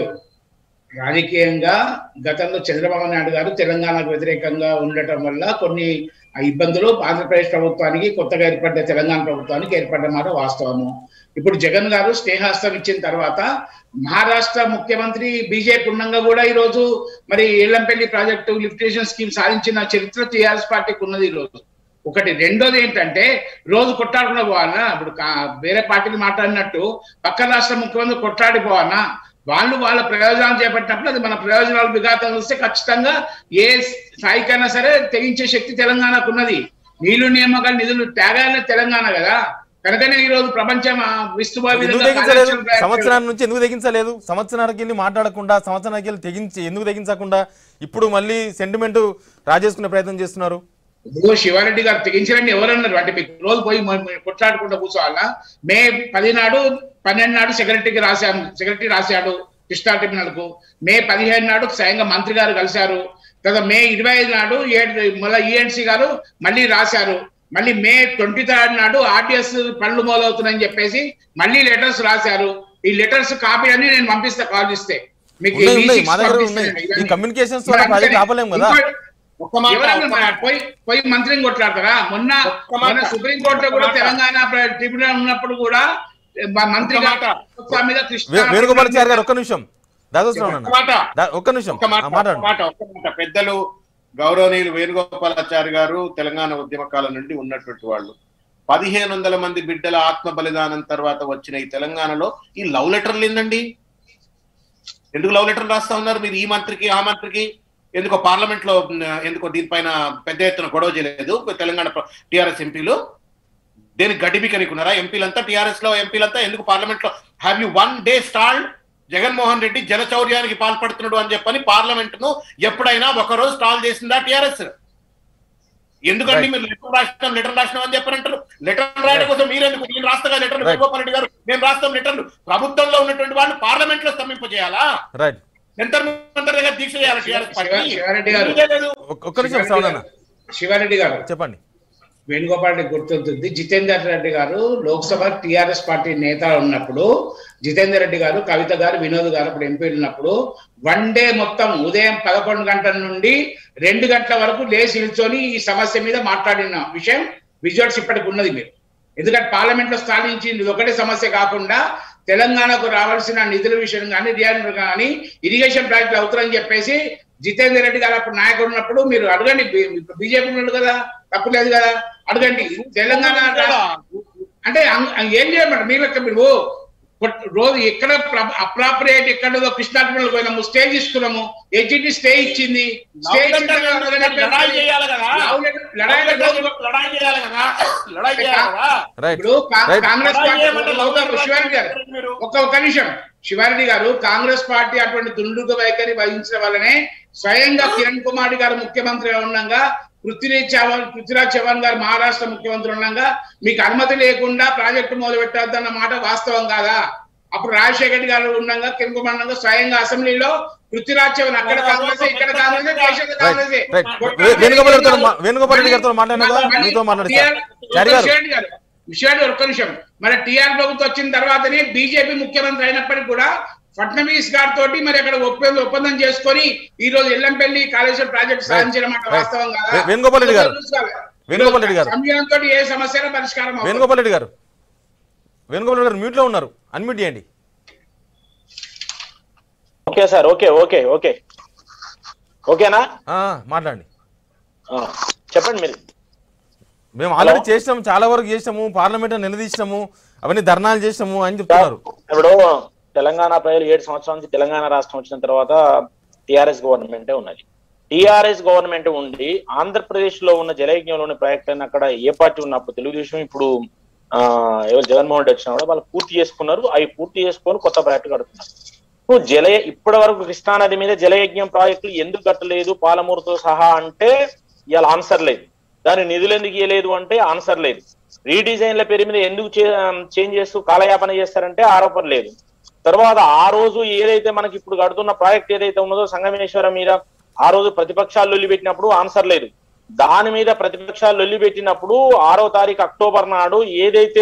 [SPEAKER 3] రాజకీయంగా గతంలో చంద్రబాబు నాయుడు గారు తెలంగాణకు వ్యతిరేకంగా ఉండటం వల్ల కొన్ని ఆ ఇబ్బందులు ఆంధ్రప్రదేశ్ ప్రభుత్వానికి కొత్తగా ఏర్పడ్డ తెలంగాణ ప్రభుత్వానికి ఏర్పడ్డ మాట వాస్తవము ఇప్పుడు జగన్ గారు స్నేహాస్తం ఇచ్చిన తర్వాత మహారాష్ట్ర ముఖ్యమంత్రి బీజేపీ ఉండగా కూడా ఈ రోజు మరి ఏళ్లంపల్లి ప్రాజెక్టు లిఫ్టేషన్ స్కీమ్ సాధించిన చరిత్ర టీఆర్ఎస్ పార్టీకి ఉన్నది ఈ రోజు ఒకటి రెండోది ఏంటంటే రోజు కొట్లాడుకున్న పోవాలన్నా ఇప్పుడు కా- వేరే పార్టీలు మాట్లాడినట్టు పక్క రాష్ట్ర ముఖ్యమంత్రి కొట్లాడిపోవాలన్నా వాళ్ళు వాళ్ళ ప్రయోజనాలు చేపట్టినప్పుడు అది మన ప్రయోజనాలు విఘాతం వస్తే ఖచ్చితంగా ఏ స్థాయికైనా సరే తెగించే శక్తి తెలంగాణకు ఉన్నది నీళ్లు నియామకాలు నిధులు త్యాగాలే తెలంగాణ కదా కనుకనే ఈ రోజు ప్రపంచం ఆ, విస్తుపోయే
[SPEAKER 1] ఎందుకు
[SPEAKER 3] విధంగా
[SPEAKER 1] తెగించలేదు
[SPEAKER 3] కార్యాచరణ ప్రయత్నాలు-
[SPEAKER 1] సంవత్సరాల నుంచి ఎందుకు తెగించలేదు సంవత్సరానికి వెళ్ళి మాట్లాడకుండా సంవత్సరానికి వెళ్ళి తెగించి ఎందుకు తెగించకుండా ఇప్పుడు మళ్ళీ సెంటిమెంట్ రాజేసుకునే ప్రయత్నం చేస్తున్నారు
[SPEAKER 3] ఇప్పుడు శివారెడ్డి గారు తెగించారని ఎవరన్నారు అంటే మీకు రోజు పోయి మ- మ- కొట్లాడుకుంటూ కూర్చోవాలా మే పది నాడు పన్నెండు నాడు సెక్రటరీకి రాశాము సెక్రటరీ రాశాడు కృష్ణా ట్రిబ్యునల్ కు మే పదిహేను నాడు స్వయంగా మంత్రి గారు కలిశారు తర్వాత మే ఇరవై ఐదు నాడు ఏడు మళ్ళీ ఈఎన్సీ గారు మళ్ళీ రాశారు మళ్ళీ మే ట్వంటీ థర్డ్ నాడు ఆర్టీఎస్ పనులు మొదలవుతున్నాయని చెప్పేసి మళ్ళీ లెటర్స్ రాశారు ఈ లెటర్స్ కాపీ అని నేను పంపిస్తా కాల్ ఇస్తే మీకు
[SPEAKER 1] ఉన్నాయి,
[SPEAKER 3] ఈ
[SPEAKER 1] ఉన్నాయి.
[SPEAKER 3] V6
[SPEAKER 1] మా దగ్గర
[SPEAKER 3] పంపిస్తాను
[SPEAKER 1] ఉన్నాయి.
[SPEAKER 3] ఇవన్నీ.
[SPEAKER 1] ఈ communications
[SPEAKER 3] మరి
[SPEAKER 1] వల్ల project
[SPEAKER 3] అందుకని
[SPEAKER 1] ఆపలేం కదా.
[SPEAKER 3] ఇంకో-
[SPEAKER 2] ఒక్క మాట
[SPEAKER 3] ఎవరన్నా
[SPEAKER 2] ఒక్క
[SPEAKER 3] మన
[SPEAKER 2] మాట.
[SPEAKER 3] పోయి పోయి మంత్రిని కొట్లాడతారా మొన్న
[SPEAKER 2] ఒక్క మాట.
[SPEAKER 3] మన సుప్రీం కోర్టులో కూడా
[SPEAKER 2] ఒక్క మాట.
[SPEAKER 3] తెలంగాణ ప్ర- ట్రిబ్యునల్ ఉన్నప్పుడు కూడా మా మంత్రి
[SPEAKER 2] ఒక్క
[SPEAKER 3] గారు
[SPEAKER 2] మాట.
[SPEAKER 3] స్వామి మీద కృష్ణ
[SPEAKER 1] వే- వేణుగోపాలాచారి గారు ఒక్క నిమిషం దాదాపు
[SPEAKER 2] ఒక్క మాట
[SPEAKER 1] ఒక్క నిమిషం
[SPEAKER 2] ఒక్క మాట
[SPEAKER 1] ఆ,
[SPEAKER 2] ఒక్క
[SPEAKER 1] మాట్లాడండి
[SPEAKER 2] మాట ఒక్క మాట పెద్దలు గౌరవనీయులు వేణుగోపాలాచారి గారు తెలంగాణ ఉద్యమ కాలం నుండి ఉన్నటువంటి వాళ్ళు పదిహేను వందల మంది బిడ్డల ఆత్మ బలిదానం తర్వాత వచ్చిన ఈ తెలంగాణలో ఈ లవ్ లెటర్లు ఏందండి ఎందుకు లవ్ లెటర్ రాస్తా ఉన్నారు మీరు ఈ మంత్రికి ఆ మంత్రికి ఎందుకో పార్లమెంట్ లో ఉమ్, ఎందుకో దీనిపైన పెద్ద ఎత్తున గొడవ చేయలేదు తెలంగాణ టిఆర్ఎస్ ఎంపీలు దేనికి గడిబి కనుక్కున్నారా ఎంపీలంతా టిఆర్ఎస్ లో ఎంపీలంతా ఎందుకు పార్లమెంట్ లో have you one day stalled Jaganmohan Reddy జనచౌర్యానికి పాల్పడుతున్నాడు అని చెప్పని పార్లమెంట్ ను ఎప్పుడైనా ఒక రోజు స్టాల్ చేసిందా టిఆర్ఎస్ ఎందుకంటే
[SPEAKER 1] Right.
[SPEAKER 2] మీరు లెటర్ రాసినాం లెటర్ రాసినాం అని చెప్పారంటారు లెటర్ రాయడం కోసం మీరెందుకు నేను రాస్తా లెటర్
[SPEAKER 1] Right.
[SPEAKER 2] వేణుగోపాల్ రెడ్డి గారు మేము రాస్తాం లెటర్లు ప్రభుత్వంలో ఉన్నటువంటి వాళ్ళు పార్లమెంట్ లో స్తంభింపజేయాలా
[SPEAKER 1] రైట్
[SPEAKER 2] సెంటర్ మంత్రి దగ్గర దీక్ష చేయాలి టీఆర్ఎస్ పార్టీ
[SPEAKER 3] శివ- శివారెడ్డి గారు.
[SPEAKER 2] ఇదే లేదు.
[SPEAKER 1] ఒక్క- ఒక్క నిమిషం శ్రవణ్ అన్న
[SPEAKER 3] శివారెడ్డి గారు
[SPEAKER 1] చెప్పండి
[SPEAKER 3] వేణుగోపాల్ రెడ్డి గుర్తుంటుంది జితేందర్ రెడ్డి గారు లోక్సభ టిఆర్ఎస్ పార్టీ నేత ఉన్నప్పుడు జితేందర్ రెడ్డి గారు కవిత గారు వినోద్ గారు అప్పుడు ఎంపీ ఉన్నప్పుడు వన్ డే మొత్తం ఉదయం పదకొండు గంటల నుండి రెండు గంటల వరకు లేచి నిల్చొని ఈ సమస్య మీద మాట్లాడిన విషయం విజువల్స్ ఇప్పటికి ఉన్నది మీరు ఎందుకంటే పార్లమెంట్ లో స్థానించింది ఇది ఒకటే సమస్య కాకుండా తెలంగాణకు రావాల్సిన నిధుల విషయం కానీ రియాలిటీ కానీ ఇరిగేషన్ ప్రాజెక్ట్ అవుతారని చెప్పేసి జితేందర్ రెడ్డి గారు అప్పుడు నాయకుడు ఉన్నప్పుడు మీరు అడగండి బీజేపీ ఉన్నాడు కదా తప్పు లేదు కదా అడగండి తెలంగాణ రాష్ట్ర- అంటే అం- అం- ఏం చేయమంటారు మీరు లెక్క మీరు కొట్- రోజు ఎక్కడ అప్రాపరియేట్ ఎక్కడో కృష్ణాటంలో పోయినాము స్టే తీసుకున్నాము హెచ్డి స్టే ఇచ్చింది స్టే ఇచ్చిన తర్వాత
[SPEAKER 2] లడాయి చేయాలి కదా
[SPEAKER 3] లవ్ లెటర్- లడాయి లెటర్
[SPEAKER 2] లడాయి చేయాలి కదా లడాయి చేయాలి కదా
[SPEAKER 1] రైట్
[SPEAKER 3] ఇప్పుడు కా-
[SPEAKER 1] రైట్
[SPEAKER 3] కాంగ్రెస్
[SPEAKER 2] లడాయి
[SPEAKER 3] పార్టీ
[SPEAKER 2] చేయమంటే లవ్ లెటర్
[SPEAKER 3] శివారెడ్డి గారు
[SPEAKER 2] రాస్తారు మీరు.
[SPEAKER 3] ఒక్క ఒక్క నిమిషం శివారెడ్డి గారు కాంగ్రెస్ పార్టీ అటువంటి దుండుగ వైఖరి వహించడం వల్లనే స్వయంగా కిరణ్ కుమార్ గారు ముఖ్యమంత్రిగా ఉండగా పృథ్వీరాజ్ చౌహాన్ పృథ్వీరాజ్ చౌహాన్ గారు మహారాష్ట్ర ముఖ్యమంత్రి ఉండగా మీకు అనుమతి లేకుండా ప్రాజెక్టు మొదలు పెట్టొద్దన్న మాట వాస్తవం కాదా అప్పుడు రాజశేఖర్ రెడ్డి గారు ఉండగా కిరణ్ కుమార్ ఉండగా స్వయంగా అసెంబ్లీలో పృథ్వీరాజ్ చౌహాన్ అక్కడ కాంగ్రెస్ ఇక్కడ కాంగ్రెస్ దేశంలో కాంగ్రెస్
[SPEAKER 1] రైట్ వే- వేణుగోపాల్ రెడ్డితో మా- వేణుగోపాల్ రెడ్డి గారితో మాట్లాడినా కదా మీతో మాట్లాడతా చారి గారు
[SPEAKER 3] విషయాన్ని గారు విషయాన్ని ఒక్క నిమిషం మన టిఆర్ ప్రభుత్వం వచ్చిన తర్వాతనే బీజేపీ ముఖ్యమంత్రి అయినప్పటికీ కూడా ఫడ్నవీస్ గారితో మరి అక్కడ ఒప్పందం ఒప్పందం చేసుకొని ఈ రోజు ఎల్లంపల్లి కాళేశ్వరం ప్రాజెక్ట్ సాధించడం మాట
[SPEAKER 1] Right.
[SPEAKER 3] వాస్తవం కాదా
[SPEAKER 1] వే- వేణుగోపాల్ రెడ్డి గారు.
[SPEAKER 3] చూసుకోవాలి.
[SPEAKER 1] వేణుగోపాల్ రెడ్డి గారు.
[SPEAKER 3] సంయమనంతో ఏ సమస్య పరిష్కారం అవ్వదు.
[SPEAKER 1] వేణుగోపాల్ రెడ్డి గారు వేణుగోపాల్ రెడ్డి గారు మ్యూట్ లో ఉన్నారు అన్మ్యూట్ చేయండి
[SPEAKER 4] okay sir okay okay okay ఓకేనా
[SPEAKER 1] ఆ, మాట్లాడండి
[SPEAKER 4] ఆ, చెప్పండి మీరు
[SPEAKER 1] మేము ఆల్రెడీ చేసినాము చాలా వరకు చేసినాము పార్లమెంట్ నిలదీసినాము అవన్నీ ధర్నాలు చేసినాము అని చెప్తున్నారు
[SPEAKER 4] ఇప్పుడు తెలంగాణ ప్రజలు ఏడు సంవత్సరాల నుంచి తెలంగాణ రాష్ట్రం వచ్చిన తర్వాత టిఆర్ఎస్ గవర్నమెంటే ఉన్నది టిఆర్ఎస్ గవర్నమెంట్ ఉండి ఆంధ్రప్రదేశ్ లో ఉన్న జలయజ్ఞంలోని ప్రాజెక్టులను అక్కడ ఏ పార్టీ ఉన్నప్పుడు తెలుగుదేశం ఇప్పుడు ఆ ఎవరు జగన్మోహన్ రెడ్డి వచ్చినా కూడా వాళ్ళు పూర్తి చేసుకున్నారు అవి పూర్తి చేసుకొని కొత్త ప్రాజెక్టు కడుతున్నారు ఇప్పుడు జల ఇప్పటి వరకు కృష్ణానది మీద జలయజ్ఞం ప్రాజెక్టులు ఎందుకు కట్టలేదు పాలమూరుతో సహా అంటే ఇవాళ ఆన్సర్ లేదు దాని నిధులు ఎందుకు ఇవ్వలేదు అంటే ఆన్సర్ లేదు రీడిజైన్ల పేరు మీద ఎందుకు చేంజ్ చేస్తూ కాలయాపన చేస్తారంటే ఆరోపణ లేదు తర్వాత ఆ రోజు ఏదైతే మనకి ఇప్పుడు కడుతున్న ప్రాజెక్ట్ ఏదైతే ఉన్నదో సంగమేశ్వరం మీద ఆ రోజు ప్రతిపక్షాలు లొల్లి పెట్టినప్పుడు ఆన్సర్ లేదు దాని మీద ప్రతిపక్షాలు లొల్లి పెట్టినప్పుడు ఆరో తారీఖు అక్టోబర్ నాడు ఏదైతే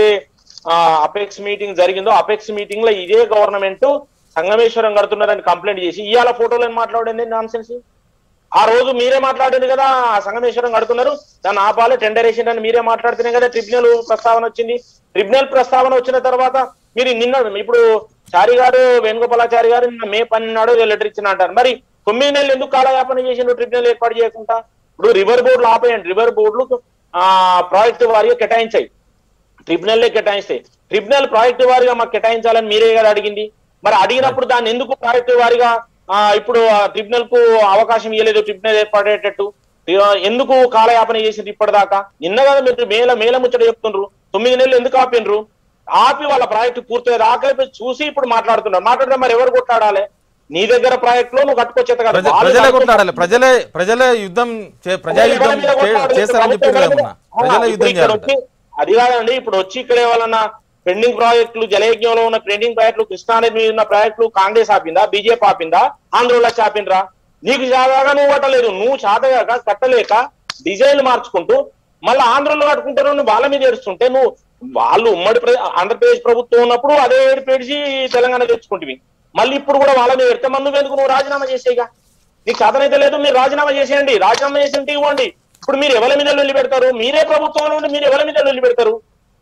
[SPEAKER 4] అపెక్స్ మీటింగ్ జరిగిందో అపెక్స్ మీటింగ్ లో ఇదే గవర్నమెంట్ సంగమేశ్వరం కడుతున్నారని కంప్లైంట్ చేసి ఇవాళ ఫోటోలు మాట్లాడింది నాన్ సెన్స్ ఆ రోజు మీరే మాట్లాడింది కదా ఆ సంగమేశ్వరం కడుతున్నారు దాన్ని ఆపాలి టెండర్ వేసిందని మీరే మాట్లాడుతూనే కదా ట్రిబ్యునల్ ప్రస్తావన వచ్చింది ట్రిబ్యునల్ ప్రస్తావన వచ్చిన తర్వాత మీరు నిన్న ఇప్పుడు చారి గారు వేణుగోపాలాచారి గారు నిన్న మే పన్నెండు లెటర్ ఇచ్చిన అంటారు మరి తొమ్మిది నెలలు ఎందుకు కాలయాపన చేసిండు ట్రిబ్యునల్ ఏర్పాటు చేయకుండా ఇప్పుడు రివర్ బోర్డులు ఆపేయండి రివర్ బోర్డులు ఆ ప్రాజెక్టు వారిగా కేటాయించాయి ట్రిబ్యునల్ కేటాయిస్తాయి ట్రిబ్యునల్ ప్రాజెక్టు వారిగా మాకు కేటాయించాలని మీరే కదా అడిగింది మరి అడిగినప్పుడు దాన్ని ఎందుకు ప్రాజెక్టు వారిగా ఆ, ఇప్పుడు ట్రిబ్యునల్ కు అవకాశం ఇవ్వలేదు ట్రిబ్యునల్ ఏర్పడేటట్టు ఆ, ఎందుకు కాలయాపన చేసింది ఇప్పటిదాకా నిన్న కదా మీరు మేల మేల ముచ్చట చెప్తుండ్రు తొమ్మిది నెలలు ఎందుకు ఆపిండ్రు ఆపి వాళ్ళ ప్రాజెక్టు పూర్తయ్యే దాకా ఇప్పుడు చూసి ఇప్పుడు మాట్లాడుతున్నారు మాట్లాడితే మరి ఎవరు కొట్టాడాలి నీ దగ్గర ప్రాజెక్ట్ లో నువ్వు కట్టుకొచ్చేత కదా
[SPEAKER 1] ప్రజ-
[SPEAKER 4] వాళ్ళు
[SPEAKER 1] ప్రజలే
[SPEAKER 4] కట్టుకో-
[SPEAKER 1] కొట్లాడాలి ప్రజలే ప్రజలే యుద్ధం చే- ప్రజా యుద్ధం
[SPEAKER 4] ఎవరి మీద
[SPEAKER 1] చే-
[SPEAKER 4] కొట్లాడాలి?
[SPEAKER 1] చేస్తారని చెప్పింది కదా మొన్న ప్రజలే
[SPEAKER 4] ఇప్పుడు
[SPEAKER 1] యుద్ధం
[SPEAKER 4] ఇక్కడ
[SPEAKER 1] చేయాలంట
[SPEAKER 4] వచ్చి- అది కాదండి ఇప్పుడు వచ్చి ఇక్కడ ఏమన్నా పెండింగ్ ప్రాజెక్టులు జలయజ్ఞంలో ఉన్న పెండింగ్ ప్రాజెక్టులు కృష్ణానది మీద ఉన్న ప్రాజెక్టులు కాంగ్రెస్ ఆపిందా బీజేపీ ఆపిందా ఆంధ్రలో ఆపిండ్రా నీకు చాదాగా నువ్వు కట్టలేదు నువ్వు చాతగాక కట్టలేక డిజైన్ మార్చుకుంటూ మళ్ళీ ఆంధ్రలో కట్టుకుంటారు నువ్వు వాళ్ళ మీద ఏడుస్తుంటే నువ్వు వాళ్ళు ఉమ్మడి ప్ర- ఆంధ్రప్రదేశ్ ప్రభుత్వం ఉన్నప్పుడు అదే ఏడు పేడిచి తెలంగాణ తెచ్చుకుంటువి మళ్ళీ ఇప్పుడు కూడా వాళ్ళ మీద ఎడతా నువ్వు ఎందుకు నువ్వు రాజీనామా చేసేగా నీకు సాధనైతే లేదు మీరు రాజీనామా చేసేయండి రాజీనామా చేసి ఉంటే ఇవ్వండి ఇప్పుడు మీరు ఎవరి మీద లొల్లి పెడతారు మీరే ప్రభుత్వంలో ఉండి మీరు ఎవరి మీద లొల్లి పెడతారు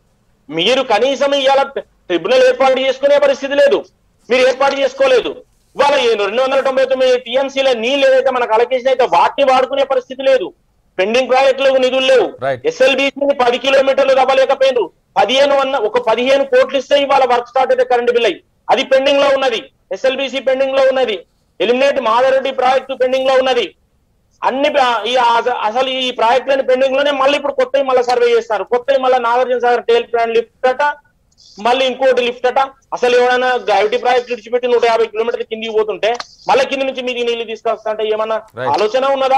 [SPEAKER 4] మీరు కనీసం ఇవాళ ట్రిబ్యునల్ ఏర్పాటు చేసుకునే పరిస్థితి లేదు మీరు ఏర్పాటు చేసుకోలేదు ఇవాళ ఈ రెండు వందల తొంభై తొమ్మిది టీఎంసీల నీళ్ళు ఏదైతే మనకు అలకేషన్ అయితే వాటిని వాడుకునే పరిస్థితి లేదు పెండింగ్ ప్రాజెక్టులకు నిధులు లేవు
[SPEAKER 1] Right.
[SPEAKER 4] ఎస్ఎల్బిసి పది కిలోమీటర్లు తవ్వలేకపోయినారు పదిహేను వన్న ఒక పదిహేను కోట్లు ఇస్తే ఇవాళ వర్క్ స్టార్ట్ అయితే కరెంట్ బిల్ అయ్యి అది పెండింగ్ లో ఉన్నది ఎస్ఎల్బిసి పెండింగ్ లో ఉన్నది ఎలిమినేట్ మాధవరెడ్డి ప్రాజెక్టు పెండింగ్ లో ఉన్నది అన్ని ప్రా- ఈ అస- అసలు ఈ ప్రాజెక్టులని పెండింగ్ లోనే మళ్ళీ ఇప్పుడు కొత్తవి మళ్ళీ సర్వే చేస్తారు కొత్తవి మళ్ళీ Nagarjuna Sagar tail plan lift అట మళ్ళీ ఇంకోటి లిఫ్ట్ అట అసలు ఎవరైనా గ్రావిటీ ప్రాజెక్ట్ విడిచిపెట్టి నూట యాభై కిలోమీటర్ల కిందికి పోతుంటే మళ్ళీ కింది నుంచి మీది నీళ్లు తీసుకొస్తా అంటే ఏమన్నా
[SPEAKER 1] Right.
[SPEAKER 4] ఆలోచన ఉన్నదా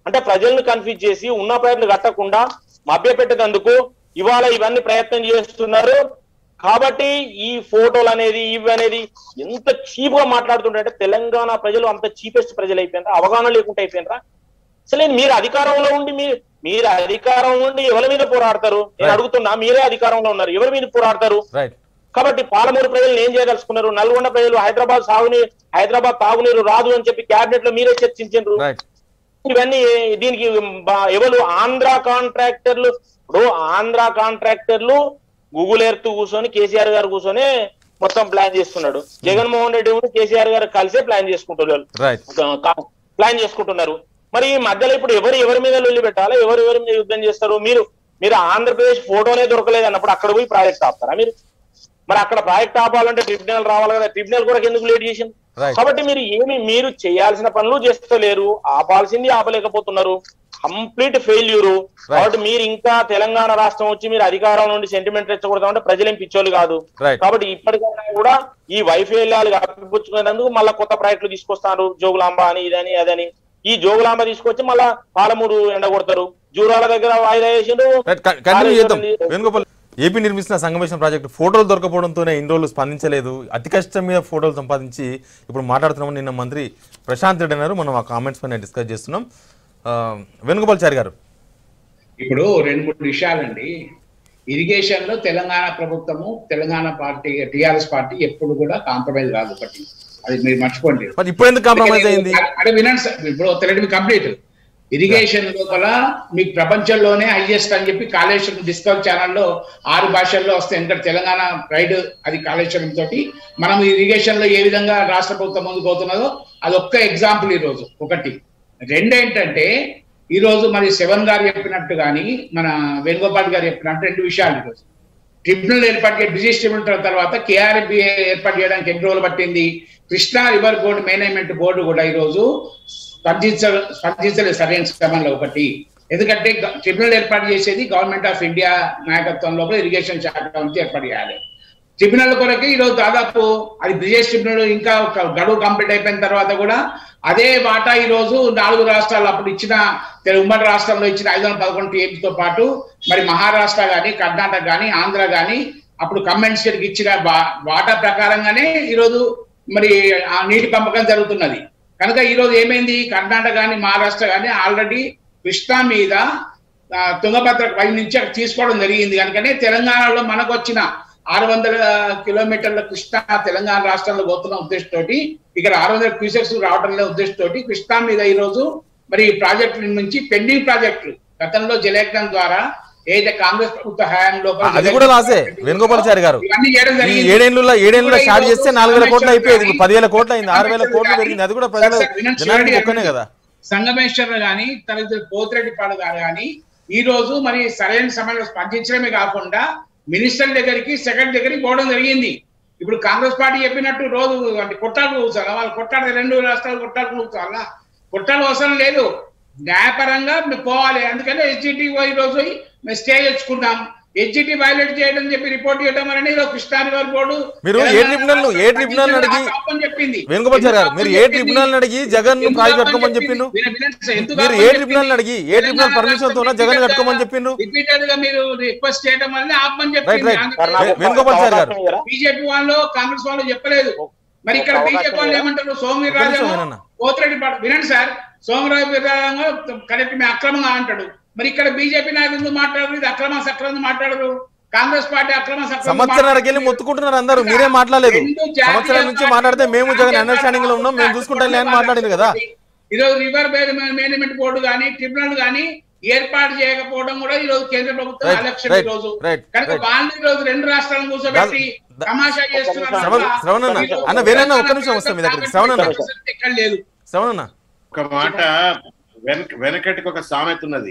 [SPEAKER 4] అంటే ప్రజలను కన్ఫ్యూజ్ చేసి ఉన్న ప్రయత్నం కట్టకుండా మభ్యపెట్టేందుకు ఇవాళ ఇవన్నీ ప్రయత్నం చేస్తున్నారు కాబట్టి ఈ ఫోటోలు అనేది ఇవి అనేది ఎంత చీప్ గా మాట్లాడుతుంటే తెలంగాణ ప్రజలు అంత చీపెస్ట్ ప్రజలు అయిపోయినరా అవగాహన లేకుండా అయిపోయినరా అసలు మీరు అధికారంలో ఉండి మీరు మీరు అధికారంలో ఉండి ఎవరి మీద పోరాడతారు నేను
[SPEAKER 1] Right.
[SPEAKER 4] అడుగుతున్నా మీరే అధికారంలో ఉన్నారు ఎవరి మీద పోరాడతారు
[SPEAKER 1] రైట్
[SPEAKER 4] కాబట్టి పాలమూరు ప్రజలు ఏం చేయదలుచుకున్నారు నల్గొండ ప్రజలు హైదరాబాద్ సాగునీరు హైదరాబాద్ తాగునీరు రాదు అని చెప్పి క్యాబినెట్ లో మీరే చర్చించారు
[SPEAKER 1] రైట్
[SPEAKER 4] ఇవన్నీ దీనికి బా- ఎవరు ఆంధ్ర కాంట్రాక్టర్లు ఇప్పుడు ఆంధ్ర కాంట్రాక్టర్లు గూగుల్ ఎర్త్ కూర్చొని కేసీఆర్ గారు కూర్చొని మొత్తం ప్లాన్ చేస్తున్నాడు జగన్మోహన్ రెడ్డి కూడా కేసీఆర్ గారు కలిసే ప్లాన్ చేసుకుంటున్నారు
[SPEAKER 1] రైట్
[SPEAKER 4] కా- ప్లాన్ చేసుకుంటున్నారు మరి ఈ మధ్యలో ఇప్పుడు ఎవరు ఎవరి మీద లొల్లి పెట్టాలా ఎవరు ఎవరి మీద యుద్ధం చేస్తారు మీరు మీరు ఆంధ్రప్రదేశ్ ఫోటోనే దొరకలేదు అన్నప్పుడు అక్కడ పోయి ప్రాజెక్ట్ ఆపుతారా మీరు మరి అక్కడ ప్రాజెక్ట్ ఆపాలంటే ట్రిబ్యునల్ రావాలి కదా ట్రిబ్యునల్ కూడా ఎందుకు లేట్ చేసింది
[SPEAKER 1] Right.
[SPEAKER 4] కాబట్టి మీరు ఏమి మీరు చేయాల్సిన పనులు చేస్తలేరు ఆపాల్సింది ఆపలేకపోతున్నారు కంప్లీట్ ఫెయిల్యూరు కాబట్టి మీరు ఇంకా తెలంగాణ రాష్ట్రం వచ్చి మీరు అధికారం నుండి సెంటిమెంట్ రెచ్చగొడతామంటే ప్రజలేం పిచ్చోళ్ళు కాదు
[SPEAKER 1] Right.
[SPEAKER 4] కాబట్టి ఇప్పటికైనా కూడా ఈ వైఫల్యాలు కప్పిపుచ్చుకునేందుకు మళ్ళీ కొత్త ప్రాజెక్టులు తీసుకొస్తారు జోగులాంబ అని ఇదని అదని ఈ జోగులాంబ తీసుకొచ్చి మళ్ళా పాలమూరు ఎండగొడతారు జూరాల దగ్గర వాయిదా చేసిండ్రు
[SPEAKER 1] రైట్ కంటిన్యూ చేద్దాం
[SPEAKER 4] కాళేశ్వరం
[SPEAKER 1] వేణుగోపాల్ ఏపీ నిర్మిస్తున్న సంగమేశ్వరం ప్రాజెక్టు ఫోటోలు దొరకపోవడంతోనే ఇన్ని రోజులు స్పందించలేదు అతి కష్టం మీద ఫోటోలు సంపాదించి ఇప్పుడు మాట్లాడుతున్నామని నిన్న మంత్రి ప్రశాంత్ రెడ్డి అన్నారు మనం ఆ కామెంట్స్ పైన డిస్కస్ చేస్తున్నాం ఆ, వేణుగోపాల్ చారి గారు
[SPEAKER 3] ఇప్పుడు రెండు మూడు విషయాలండి ఇరిగేషన్ లో తెలంగాణ ప్రభుత్వము తెలంగాణ పార్టీ టిఆర్ఎస్ పార్టీ ఎప్పుడు కూడా కాంప్రమైజ్ కాదు ఒకటి అది మీరు మర్చిపోండి
[SPEAKER 1] మరి ఇప్పుడు ఎందుకు కాంప్రమైజ్ అయింది
[SPEAKER 3] అంటే వినండి సార్ ఇప్పుడు తెలియదు కంప్లీట్ ఇరిగేషన్ లోపల మీకు ప్రపంచంలోనే హైయెస్ట్ అని చెప్పి కాళేశ్వరం డిస్కవర్ ఛానల్లో ఆరు భాషల్లో వస్తాయి ఎందుకంటే తెలంగాణ ప్రైడ్ అది కాళేశ్వరం తోటి మనం ఇరిగేషన్ లో ఏ విధంగా రాష్ట్ర ప్రభుత్వం ముందుకు పోతున్నదో అది ఒక్క ఎగ్జాంపుల్ ఈ రోజు ఒకటి రెండేంటంటే ఈ రోజు మరి శివన్ గారు చెప్పినట్టు కానీ మన వేణుగోపాల్ గారు చెప్పినట్టు రెండు విషయాలు ఈరోజు ట్రిబ్యునల్ ఏర్పాటు చేయ బిజినెస్ ట్రిబ్యునల్ తర్వాత కేఆర్బిఏ ఏర్పాటు చేయడానికి ఎన్ని రోజులు పట్టింది Krishna river board management board కూడా ఈ రోజు స్పందించ స్పందించలేదు సరైన సమయంలో ఒకటి ఎందుకంటే గ- ట్రిబ్యునల్ ఏర్పాటు చేసేది గవర్నమెంట్ ఆఫ్ ఇండియా నాయకత్వంలో ఇరిగేషన్ శాఖ నుంచి ఏర్పాటు చేయాలి ట్రిబ్యునల్ కొరకు ఈ రోజు దాదాపు అది బ్రిజేష్ ట్రిబ్యునల్ ఇంకా ఒక గడువు కంప్లీట్ అయిపోయిన తర్వాత కూడా అదే వాటా ఈ రోజు నాలుగు రాష్ట్రాలు అప్పుడు ఇచ్చిన తెలు- ఉమ్మడి రాష్ట్రంలో ఇచ్చిన ఐదు వందల పదకొండు TMC తో పాటు మరి మహారాష్ట్ర గాని కర్ణాటక గాని ఆంధ్ర గాని అప్పుడు కంపెన్సేట్కి ఇచ్చిన వా- వాటా ప్రకారంగానే ఈ రోజు మరి ఆ నీటి పంపకం జరుగుతున్నది కనుక ఈ రోజు ఏమైంది కర్ణాటక గాని మహారాష్ట్ర గాని ఆల్రెడీ కృష్ణా మీద ఆ, తుంగభద్ర పై నుంచి అక్కడ తీసుకోవడం జరిగింది కనుకనే తెలంగాణలో మనకు వచ్చిన ఆరు వందల కిలోమీటర్ల కృష్ణా తెలంగాణ రాష్ట్రంలో పోతున్న ఉద్దేశంతో ఇక్కడ ఆరు వందల క్యూసెక్స్ రావడం లే ఉద్దేశంతో కృష్ణా మీద ఈ రోజు మరి ఈ ప్రాజెక్టుల నుంచి పెండింగ్ ప్రాజెక్టులు గతంలో జలయజ్ఞం ద్వారా ఏదైతే కాంగ్రెస్ ప్రభుత్వ హయాంలో
[SPEAKER 1] ఆ, అది కూడా లాసే వేణుగోపాలాచారి గారు
[SPEAKER 3] ఇవన్నీ చేయడం
[SPEAKER 1] ఈ
[SPEAKER 3] జరిగింది.
[SPEAKER 1] ఏడేళ్లలో ఏడేళ్లలో
[SPEAKER 3] ఇప్పుడు
[SPEAKER 1] స్టార్ట్
[SPEAKER 3] ఈ
[SPEAKER 1] చేస్తే
[SPEAKER 3] రోజు
[SPEAKER 1] నాలుగు వేల కోట్లు
[SPEAKER 3] సంగమేశ్వరం
[SPEAKER 1] అయిపోయేది ఇప్పుడు
[SPEAKER 3] కానీ,
[SPEAKER 1] పదివేల కోట్లు అయింది ఆరు వేల కోట్లు
[SPEAKER 3] సంగమేశ్వరం
[SPEAKER 1] పెరిగింది అది కూడా
[SPEAKER 3] కానీ,
[SPEAKER 1] ప్రజల
[SPEAKER 3] సార్, వినండి,
[SPEAKER 1] జనానికి
[SPEAKER 3] చూడండి,
[SPEAKER 1] ఒక్కనే కదా
[SPEAKER 3] సంగమేశ్వర్ గాని తన పోతిరెడ్డి పాడు గారు కానీ ఈ రోజు మరి సరైన సమయంలో స్పందించడమే కాకుండా మినిస్టర్ దగ్గరికి సెకండ్ దగ్గరికి పోవడం జరిగింది ఇప్పుడు కాంగ్రెస్ పార్టీ చెప్పినట్టు రోజు అంటే కొట్టాడు కూర్చోాలా వాళ్ళు కొట్టాడు రెండు రాష్ట్రాలు కొట్టాడు కూర్చోాలా కొట్టాడు అవసరం లేదు న్యాయపరంగా మేము పోవాలి అందుకని హెచ్జిటి ఈ రోజు పోయి మేము స్టే తెచ్చుకున్నాం హెచ్జిటి వైలేట్ చేయడం చెప్పి రిపోర్ట్ చేయడం వలన ఈరోజు కృష్ణాని వారి బోర్డు
[SPEAKER 1] మీరు ఏ ట్రిబ్యునల్ ను- ఏ ట్రిబ్యునల్ ను అడిగి-
[SPEAKER 3] చెప్పింది
[SPEAKER 1] వేణుగోపాల్ గారు మీరు ఏ ట్రిబ్యునల్ అడిగి జగన్ ను ప్రాజెక్ట్ కట్టుకోమని చెప్పిండ్రు మీరు ఏ ట్రిబ్యునల్ అడిగి ఏ ట్రిబ్యునల్ పర్మిషన్ తో జగన్ కట్టుకోమని చెప్పిండ్రు
[SPEAKER 3] రిపీటెడ్ గా మీరు రిక్వెస్ట్ చేయడం వల్ల ఆపమని
[SPEAKER 1] రైట్
[SPEAKER 3] చెప్పింది
[SPEAKER 1] రైట్
[SPEAKER 4] సార్, నాకు ఒక
[SPEAKER 1] వేణుగోపాల్ చారి గారు
[SPEAKER 4] అవకాశం ఇయ్యరా?
[SPEAKER 3] బీజేపీ వాళ్ళు కాంగ్రెస్ వాళ్ళు చెప్పలేదు మరి ఇక్కడ
[SPEAKER 4] ఒక అవకాశం
[SPEAKER 3] బీజేపీ వాళ్ళు
[SPEAKER 4] ఇయ్యరా?
[SPEAKER 3] ఏమంటారు సోమి
[SPEAKER 1] ఒక్క నిమిషం
[SPEAKER 3] రాజు
[SPEAKER 1] వినన్నా.
[SPEAKER 3] పోతిరెడ్డి పాడు వినండి సార్ సోమరాజు కరెక్ట్ మీ అక్రమంగా అంటాడు మరి ఇక్కడ బీజేపీ నాయకులు మాట్లాడరు ఇది అక్రమ సక్రమం మాట్లాడరు కాంగ్రెస్ పార్టీ అక్రమ సక్రమం
[SPEAKER 1] సంవత్సరానికి వెళ్ళి మొత్తుకుంటున్నారు అందరూ మీరే మాట్లాడలేదు
[SPEAKER 3] రెండు జాతీయ
[SPEAKER 1] సంవత్సరాల నుంచి మాట్లాడితే మేము జగన్ అండర్స్టాండింగ్ లో ఉన్నాం మేము చూసుకుంటాం అని మాట్లాడింది కదా
[SPEAKER 3] ఈరోజు రివర్ మేనేజ్మెంట్ బోర్డు కానీ ట్రిబ్యునల్ కానీ ఏర్పాటు చేయకపోవడం కూడా ఈ రోజు కేంద్ర ప్రభుత్వం
[SPEAKER 1] Right,
[SPEAKER 3] ఎలక్షన్
[SPEAKER 1] right,
[SPEAKER 3] ఈ రోజు
[SPEAKER 1] right,
[SPEAKER 3] కనుక
[SPEAKER 1] right.
[SPEAKER 3] వాళ్ళు ఈ రోజు రెండు రాష్ట్రాలను కూర్చోబెట్టి
[SPEAKER 1] ద-
[SPEAKER 3] తమాషా చేస్తున్నారు
[SPEAKER 1] శ్రవణ్
[SPEAKER 3] తప్ప
[SPEAKER 1] శ్రవణ్ అన్న
[SPEAKER 3] ఈ రోజు
[SPEAKER 1] అన్న వేరన్న ఒక్క నిమిషం వస్తాం మీ దగ్గరికి శ్రవణ్ అన్న
[SPEAKER 3] ఎక్కడ లేదు
[SPEAKER 1] శ్రవణ్ అన్న
[SPEAKER 2] ఒక మాట వెనక వెనకటికి ఒక సామెత ఉన్నది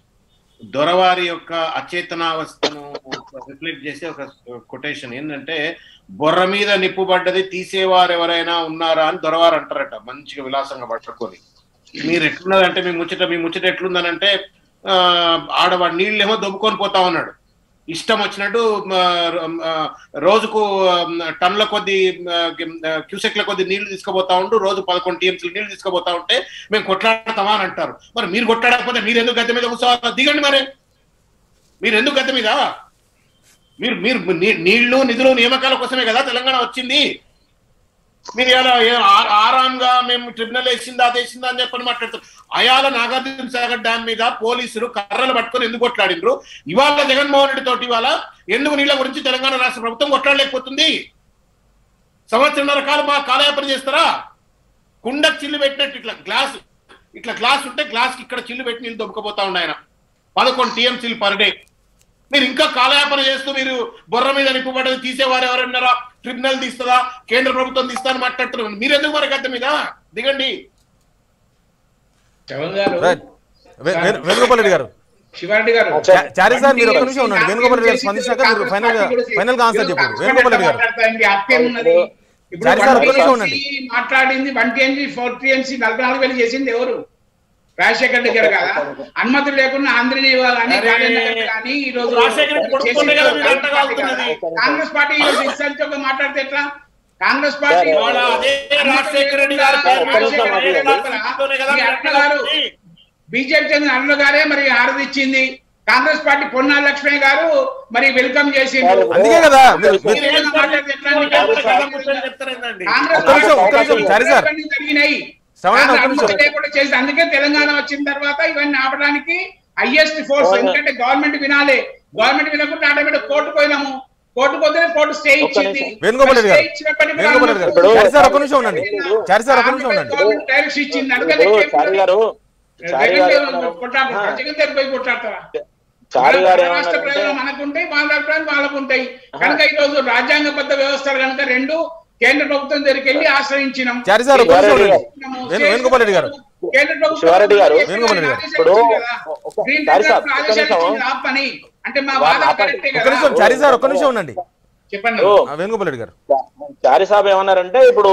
[SPEAKER 2] దొరవారి యొక్క అచేతనావస్థను రిఫ్లెక్ట్ చేసే ఒక కొటేషన్ ఏంటంటే బొర్ర మీద నిప్పుబడ్డది తీసేవారు ఎవరైనా ఉన్నారా అని దొరవారు అంటారట మంచిగా విలాసంగా పట్టుకొని మీరు ఎట్లున్నదంటే మీ ముచ్చట మీ ముచ్చట ఎట్లుందనంటే ఆ, ఆడవాడు నీళ్ళేమో దొబ్బుకొని పోతా ఉన్నాడు ఇష్టం వచ్చినట్టు మ, ఆ, రోజుకు ఆ, టన్నుల కొద్ది ఆ, క్యూసెక్ల కొద్ది నీళ్లు తీసుకుపోతా ఉంటూ రోజు పదకొండు టీఎంసీలు నీళ్లు తీసుకుపోతా ఉంటే మేము కొట్లాడతామా అని అంటారు మరి మీరు కొట్లాడకపోతే మీరు ఎందుకు గద్దె మీద కూర్చోవాలి దిగండి మరి మీరు ఎందుకు గద్దె మీద మీరు మీరు నీ- నీళ్లు నిధులు నియామకాల కోసమే కదా తెలంగాణ వచ్చింది మీరు ఇలా ఏ- ఆ- ఆరాంగా మేము ట్రిబ్యునల్ వేసిందా అది వేసిందా అని చెప్పని మాట్లాడుతారు అయాల నాగార్జున సాగర్ డ్యామ్ మీద పోలీసులు కర్రలు పట్టుకొని ఎందుకు కొట్లాడిండ్రు ఇవాళ జగన్మోహన్ రెడ్డి తోటి ఇవాళ ఎందుకు నీళ్ళ గురించి తెలంగాణ రాష్ట్ర ప్రభుత్వం కొట్లాడలేకపోతుంది సంవత్సరంన్నర కాలం మా కాలయాపన చేస్తారా కుండకు చిల్లు పెట్టినట్టు ఇట్లా గ్లాస్ ఇట్లా గ్లాస్ ఉంటే గ్లాస్ కి ఇక్కడ చిల్లు పెట్టి నీళ్ళు దొబ్బకపోతా ఉన్నాయి ఆయన పదకొండు టీఎంసీలు పర్ డే మీరు ఇంకా కాలయాపన చేస్తూ మీరు బొర్ర మీద నిప్పుబడ్డది తీసేవారు ఎవరన్నారా ట్రిబ్యునల్ తీస్తుందా కేంద్ర ప్రభుత్వం తీస్తా అని మాట్లాడుతున్నారు మీరు ఎందుకు మరి గద్దె మీద దిగండి
[SPEAKER 3] చవన్ గారు
[SPEAKER 1] రైట్ వే- వే- వేణుగోపాల్ రెడ్డి గారు
[SPEAKER 3] శివారెడ్డి గారు
[SPEAKER 1] చా- చారి సార్ మీరు ఒక నిమిషం ఉండండి వేణుగోపాల్ రెడ్డి గారు స్పందించాక మీరు ఫైనల్ గా ఫైనల్ గా ఆన్సర్ చెప్పండి వేణుగోపాల్ రెడ్డి గారు
[SPEAKER 3] గారు
[SPEAKER 1] చారి సార్ ఒక్క నిమిషం ఉండండి.
[SPEAKER 3] మాట్లాడింది వన్ టీఎంసీ ఫోర్ టీఎంసీ నలభై నాలుగు వేలు చేసింది ఎవరు రాజశేఖర్ రెడ్డి గారు కదా అనుమతి లేకుండా ఆంధ్రని ఇవ్వాలని
[SPEAKER 2] అరే,
[SPEAKER 3] రాజేంద్ర కానీ ఈ రోజు
[SPEAKER 2] రాజశేఖర్ రెడ్డి కొడుకునే కదా మీరు అంటగలుగుతున్నది.
[SPEAKER 3] కాంగ్రెస్ పార్టీ ఈ రోజు ఇన్సెంటివ్ మాట్లాడితే ఎట్లా కాంగ్రెస్ పార్టీ
[SPEAKER 2] ఇవాళ అదే రాజశేఖర రెడ్డి గారి పేరు మీద
[SPEAKER 3] రాజశేఖర రెడ్డి గారు
[SPEAKER 2] రాజశేఖర కదా
[SPEAKER 3] మీ
[SPEAKER 2] మీరు
[SPEAKER 3] అక్క గారు
[SPEAKER 2] అంటగలుగుతుంది.
[SPEAKER 3] బీజేపీ చెందిన అరుణ గారే మరి హారతి ఇచ్చింది కాంగ్రెస్ పార్టీ పొన్నా లక్ష్మి గారు మరి వెల్కమ్ చేసిండ్రు
[SPEAKER 1] అందుకే కదా మీరు- మీరు-
[SPEAKER 3] మీరు ఏమైనా మాట్లాడితే ఎట్లా అండి?
[SPEAKER 2] మీరు కథ ముచ్చట్లు చెప్తారేందండి?
[SPEAKER 3] కాంగ్రెస్
[SPEAKER 1] ఒక్క నిమిషం, ఒక్క నిమిషం,
[SPEAKER 3] పార్టీ
[SPEAKER 1] చారి సార్.
[SPEAKER 3] ఇవన్నీ జరిగినాయి
[SPEAKER 1] శ్రవణ్ అన్న, ఒక్క
[SPEAKER 3] కాంగ్రెస్
[SPEAKER 1] నిమిషం.
[SPEAKER 3] అనుమతి లేకుండా చేసి అందుకే తెలంగాణ వచ్చిన తర్వాత ఇవన్నీ ఆపడానికి హైయెస్ట్ ఫోర్స్
[SPEAKER 4] అవును.
[SPEAKER 3] ఎందుకంటే గవర్నమెంట్ వినాలి గవర్నమెంట్ వినకుండా ఆటోమేటిక్ కోర్టు పోయినాము కోర్టు పోతే కోర్టు స్టే ఇచ్చింది
[SPEAKER 1] వేణుగోపాల్ రెడ్డి గారు.
[SPEAKER 3] స్టే ఇచ్చినప్పటికీ
[SPEAKER 1] వేణుగోపాల్ రెడ్డి గారు
[SPEAKER 3] ఇప్పుడు
[SPEAKER 1] చారి సార్ ఒక్క నిమిషం ఉండండి చారి సార్ ఒక్క నిమిషం ఉండండి
[SPEAKER 3] గవర్నమెంట్ డైరెక్షన్ ఇచ్చింది అందుకని
[SPEAKER 4] ఇప్పుడు చారి గారు చారి గారు ఏమన్నారు?
[SPEAKER 3] కొట్లాడుతారు
[SPEAKER 4] ఆ,
[SPEAKER 3] జగన్ దగ్గర పోయి కొట్లాడతారా
[SPEAKER 4] చారి గారు
[SPEAKER 3] మన రాష్ట్ర
[SPEAKER 4] ఏమన్నారంటే
[SPEAKER 3] ప్రజలు మనకుంటాయి వాళ్ళ అభిప్రాయాలు వాళ్ళకు ఉంటాయి కనుక ఈ రోజు రాజ్యాంగబద్ధ వ్యవస్థలు కనుక రెండు కేంద్ర ప్రభుత్వం దగ్గరికి వెళ్ళి ఆశ్రయించినాం
[SPEAKER 1] చారి సార్ ఒక్క నిమిషం ఉండండి
[SPEAKER 3] ఉన్నాము.
[SPEAKER 1] వేణు వేణుగోపాల్ రెడ్డి గారు
[SPEAKER 3] కేంద్ర ప్రభుత్వం
[SPEAKER 4] శివారెడ్డి గారు,
[SPEAKER 1] వేణుగోపాల్ రెడ్డి గారు.
[SPEAKER 3] ఆదేశాలు
[SPEAKER 4] ఇప్పుడు
[SPEAKER 3] ఇచ్చింది కదా.
[SPEAKER 4] ఒక-
[SPEAKER 3] గ్రీన్
[SPEAKER 4] చారి సార్,
[SPEAKER 3] టెండర్
[SPEAKER 4] ఒక్క
[SPEAKER 3] ఆదేశాలు
[SPEAKER 4] నిమిషం.
[SPEAKER 3] ఇచ్చింది ఆపని. అంటే మా
[SPEAKER 4] వాళ్ళ
[SPEAKER 3] వాదన
[SPEAKER 4] ఆపండి.
[SPEAKER 3] కరెక్టే
[SPEAKER 1] ఒక్క
[SPEAKER 3] కదా
[SPEAKER 1] నిమిషం చారి సార్ ఒక్క నిమిషం ఉండండి
[SPEAKER 3] చెప్పండి
[SPEAKER 4] ఓ,
[SPEAKER 1] ఆ, వేణుగోపాల్ రెడ్డి గారు
[SPEAKER 4] చారి సాబ్ ఏమన్నారంటే ఇప్పుడు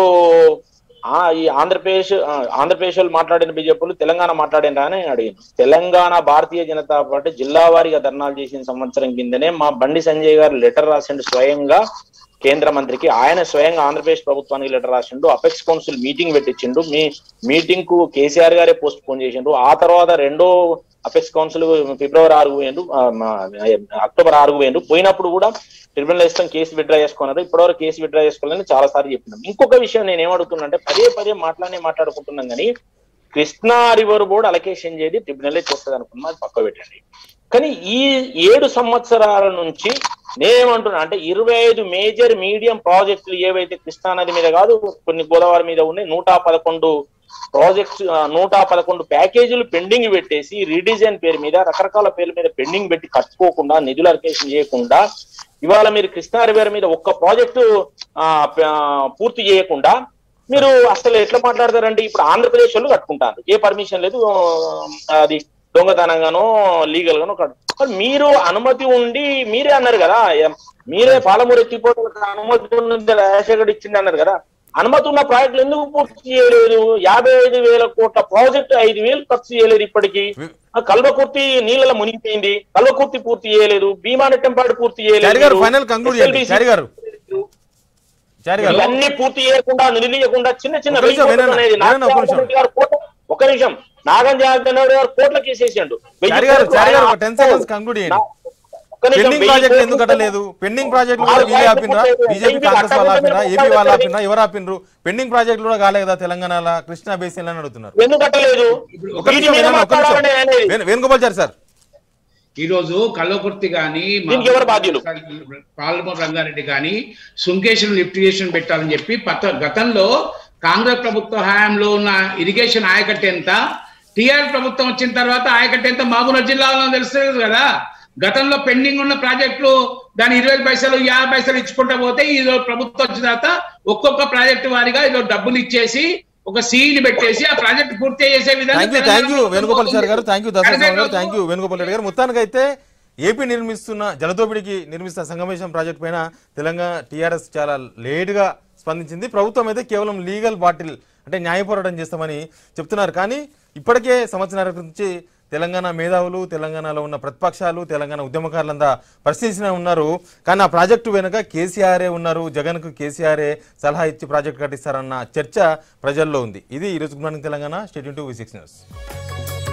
[SPEAKER 4] ఆ ఈ ఆంధ్రప్రదేశ్ ఆ, ఆంధ్రప్రదేశ్ వాళ్ళు మాట్లాడిన బీజేపీలు తెలంగాణ మాట్లాడినరా అని అడిగాను తెలంగాణ భారతీయ జనతా పార్టీ జిల్లా వారీగా ధర్నాలు చేసిన సంవత్సరం కిందనే మా బండి సంజయ్ గారు లెటర్ రాసిండు స్వయంగా కేంద్ర మంత్రికి ఆయన స్వయంగా ఆంధ్రప్రదేశ్ ప్రభుత్వానికి లెటర్ రాసిండు అపెక్స్ కౌన్సిల్ మీటింగ్ పెట్టించిండు మీ మీటింగ్ కు కేసీఆర్ గారే పోస్ట్ పోన్ చేసిండు ఆ తర్వాత రెండో అపెక్స్ కౌన్సిల్ ఫిబ్రవరి ఆరు పోయిండు ఆ, మా- అక్టోబర్ ఆరు పోయిండు పోయినప్పుడు కూడా ట్రిబ్యునల్ ఇస్తాం కేసు విత్డ్రా చేసుకున్నారు ఇప్పటివరకు కేసు విత్డ్రా చేసుకోవాలని చాలా సార్లు చెప్పినాం ఇంకొక విషయం నేను ఏమడుగుతున్నా అంటే పదే పదే మాట్లాడి మాట్లాడుకుంటున్నాం కానీ కృష్ణా రివర్ బోర్డు అలకేషన్ చేసి ట్రిబ్యునల్ చూస్తుంది అనుకున్నా అది పక్క పెట్టండి కానీ ఈ ఏడు సంవత్సరాల నుంచి నేనేమంటున్నా అంటే ఇరవై ఐదు మేజర్ మీడియం ప్రాజెక్టులు ఏవైతే కృష్ణా నది మీద కాదు కొన్ని గోదావరి మీద ఉన్నాయి నూట పదకొండు ప్రాజెక్ట్స్ ఆ, నూట పదకొండు ప్యాకేజీలు పెండింగ్ పెట్టేసి రీడిజైన్ పేరు మీద రకరకాల పేర్ల మీద పెండింగ్ పెట్టి కట్టుకోకుండా నిధులు అలకేషన్ చేయకుండా ఇవాళ మీరు కృష్ణా రివర్ మీద ఒక్క ప్రాజెక్టు ఆ, ప- ఆ, పూర్తి చేయకుండా మీరు అసలు ఎట్లా మాట్లాడతారంటే ఇప్పుడు ఆంధ్రప్రదేశ్ వాళ్ళు కట్టుకుంటారు ఏ పర్మిషన్ లేదు ఆ, అది దొంగతనంగానో లీగల్ గానో కట్టు కానీ మీరు అనుమతి ఉండి మీరే అన్నారు కదా ఎం- మీరే పాలమూరు ఎత్తిపోవడానికి అనుమతి ఉంది రాజశేఖర్ ఇచ్చింది అన్నారు కదా అనుమతి ఉన్న ప్రాజెక్టులు ఎందుకు పూర్తి చేయలేదు యాభై ఐదు వేల కోట్ల ప్రాజెక్టు ఐదు వేలు ఖర్చు చేయలేదు ఇప్పటికీ ఆ కల్వకుర్తి నీళ్ళలో మునిగిపోయింది కల్వకుర్తి పూర్తి చేయలేదు భీమానెట్టంపాడు పూర్తి
[SPEAKER 1] చారి గారు
[SPEAKER 4] చేయలేదు
[SPEAKER 1] ఫైనల్ కంక్లూడ్ చేయండి
[SPEAKER 4] SLBC
[SPEAKER 1] చారి గారు చారి గారు
[SPEAKER 4] ఇవన్నీ పూర్తి చేయకుండా నిధులీయకుండా చిన్న చిన్న
[SPEAKER 1] ఒక్క నిమిషం,
[SPEAKER 4] వెయ్యి కోట్లు
[SPEAKER 1] వినండి,
[SPEAKER 4] అనేది
[SPEAKER 1] వినండి, ఒక్క నిమిషం.
[SPEAKER 4] నాగేంద్ర రెడ్డి గారు కోట్ల ఒక నిమిషం నాగం జనార్దన్ రెడ్డి గారు కోట్ల కేసేసిండు వెయ్యి
[SPEAKER 1] చారి గారు
[SPEAKER 4] కోట్లు
[SPEAKER 1] చారి గారు ఒక
[SPEAKER 4] ఆయన
[SPEAKER 1] టెన్ సెకండ్స్ కంక్లూడ్ చేయండి
[SPEAKER 4] ఒక్క నిమిషం,
[SPEAKER 1] పెండింగ్
[SPEAKER 4] వెయ్యి
[SPEAKER 1] ప్రాజెక్టులు
[SPEAKER 4] కోట్లు
[SPEAKER 1] ఎందుకు కట్టలేదు పెండింగ్ ప్రాజెక్టులు కూడా
[SPEAKER 4] ఆరు
[SPEAKER 1] వీళ్ళే
[SPEAKER 4] ప్రాజెక్టులు
[SPEAKER 1] ఆపినరా
[SPEAKER 4] కట్టలేదు.
[SPEAKER 1] బీజేపీ
[SPEAKER 4] పెండింగ్
[SPEAKER 1] కాంగ్రెస్ వాళ్ళు
[SPEAKER 4] కట్టలేదు.
[SPEAKER 1] ఆపినరా ఏపీ వాళ్ళు
[SPEAKER 4] పెండింగ్
[SPEAKER 1] ఆపినరా ఎవరు ఆపినరు పెండింగ్ ప్రాజెక్టులు కూడా కాలే కదా తెలంగాణలో కృష్ణా బేసిన్ అని అడుగుతున్నారు
[SPEAKER 4] ఎందుకు కట్టలేదు
[SPEAKER 1] ఒక
[SPEAKER 4] వీటి
[SPEAKER 1] నిమిషం
[SPEAKER 4] మీద
[SPEAKER 1] వినండి, ఒక్క నిమిషం.
[SPEAKER 4] మాట్లాడాలని అనేది.
[SPEAKER 1] వేణు- వేణుగోపాల్ చారి సార్
[SPEAKER 3] ఈ రోజు కల్లకుర్తి గాని
[SPEAKER 4] దీనికి ఎవరు బాధ్యులు?
[SPEAKER 3] పాలమూరు రంగారెడ్డి గాని సుంకేషన్ లిఫ్టిగేషన్ పెట్టాలని చెప్పి పత గతంలో కాంగ్రెస్ ప్రభుత్వ హయాంలో ఉన్న ఇరిగేషన్ ఆయకట్టు ఎంత టిఆర్ ప్రభుత్వం వచ్చిన తర్వాత ఆయకట్టు ఎంత మహబూబ్నగర్ జిల్లాలో తెలుస్తుంది కదా గతంలో పెండింగ్ ఉన్న ప్రాజెక్టులు దాని ఇరవై పైసలు యాభై పైసలు ఇచ్చుకుంటా పోతే ఈ రోజు ప్రభుత్వం వచ్చిన తర్వాత ఒక్కొక్క ప్రాజెక్టు వారిగా ఈరోజు డబ్బులు ఇచ్చేసి ఒక సీని పెట్టేసి ఆ ప్రాజెక్ట్ పూర్తి చేసే విధంగా
[SPEAKER 1] thank you thank you
[SPEAKER 3] Telangana
[SPEAKER 1] Venugopal sir గారు థ్యాంక్ యూ దర్శన్
[SPEAKER 3] కనుక
[SPEAKER 1] గారు
[SPEAKER 3] ఈరోజు
[SPEAKER 1] థ్యాంక్ యూ వేణుగోపాల్ రెడ్డి గారు మొత్తానికైతే ఏపీ నిర్మిస్తున్న జలదోపిడికి నిర్మిస్తున్న సంగమేశం ప్రాజెక్ట్ పైన తెలంగాణ టీఆర్ఎస్ చాలా లేటుగా స్పందించింది ప్రభుత్వం అయితే కేవలం లీగల్ బాటిల్ అంటే న్యాయ పోరాటం చేస్తామని చెప్తున్నారు కానీ ఇప్పటికే సంవత్సరాల నుంచి తెలంగాణ మేధావులు తెలంగాణలో ఉన్న ప్రతిపక్షాలు తెలంగాణ ఉద్యమకారులంతా ప్రశ్నించిన ఉన్నారు కానీ ఆ ప్రాజెక్టు వెనుక కేసీఆరే ఉన్నారు జగన్కు కేసీఆరే సలహా ఇచ్చి ప్రాజెక్టు కట్టిస్తారన్న చర్చ ప్రజల్లో ఉంది ఇది ఈరోజు good morning Telangana state to V six news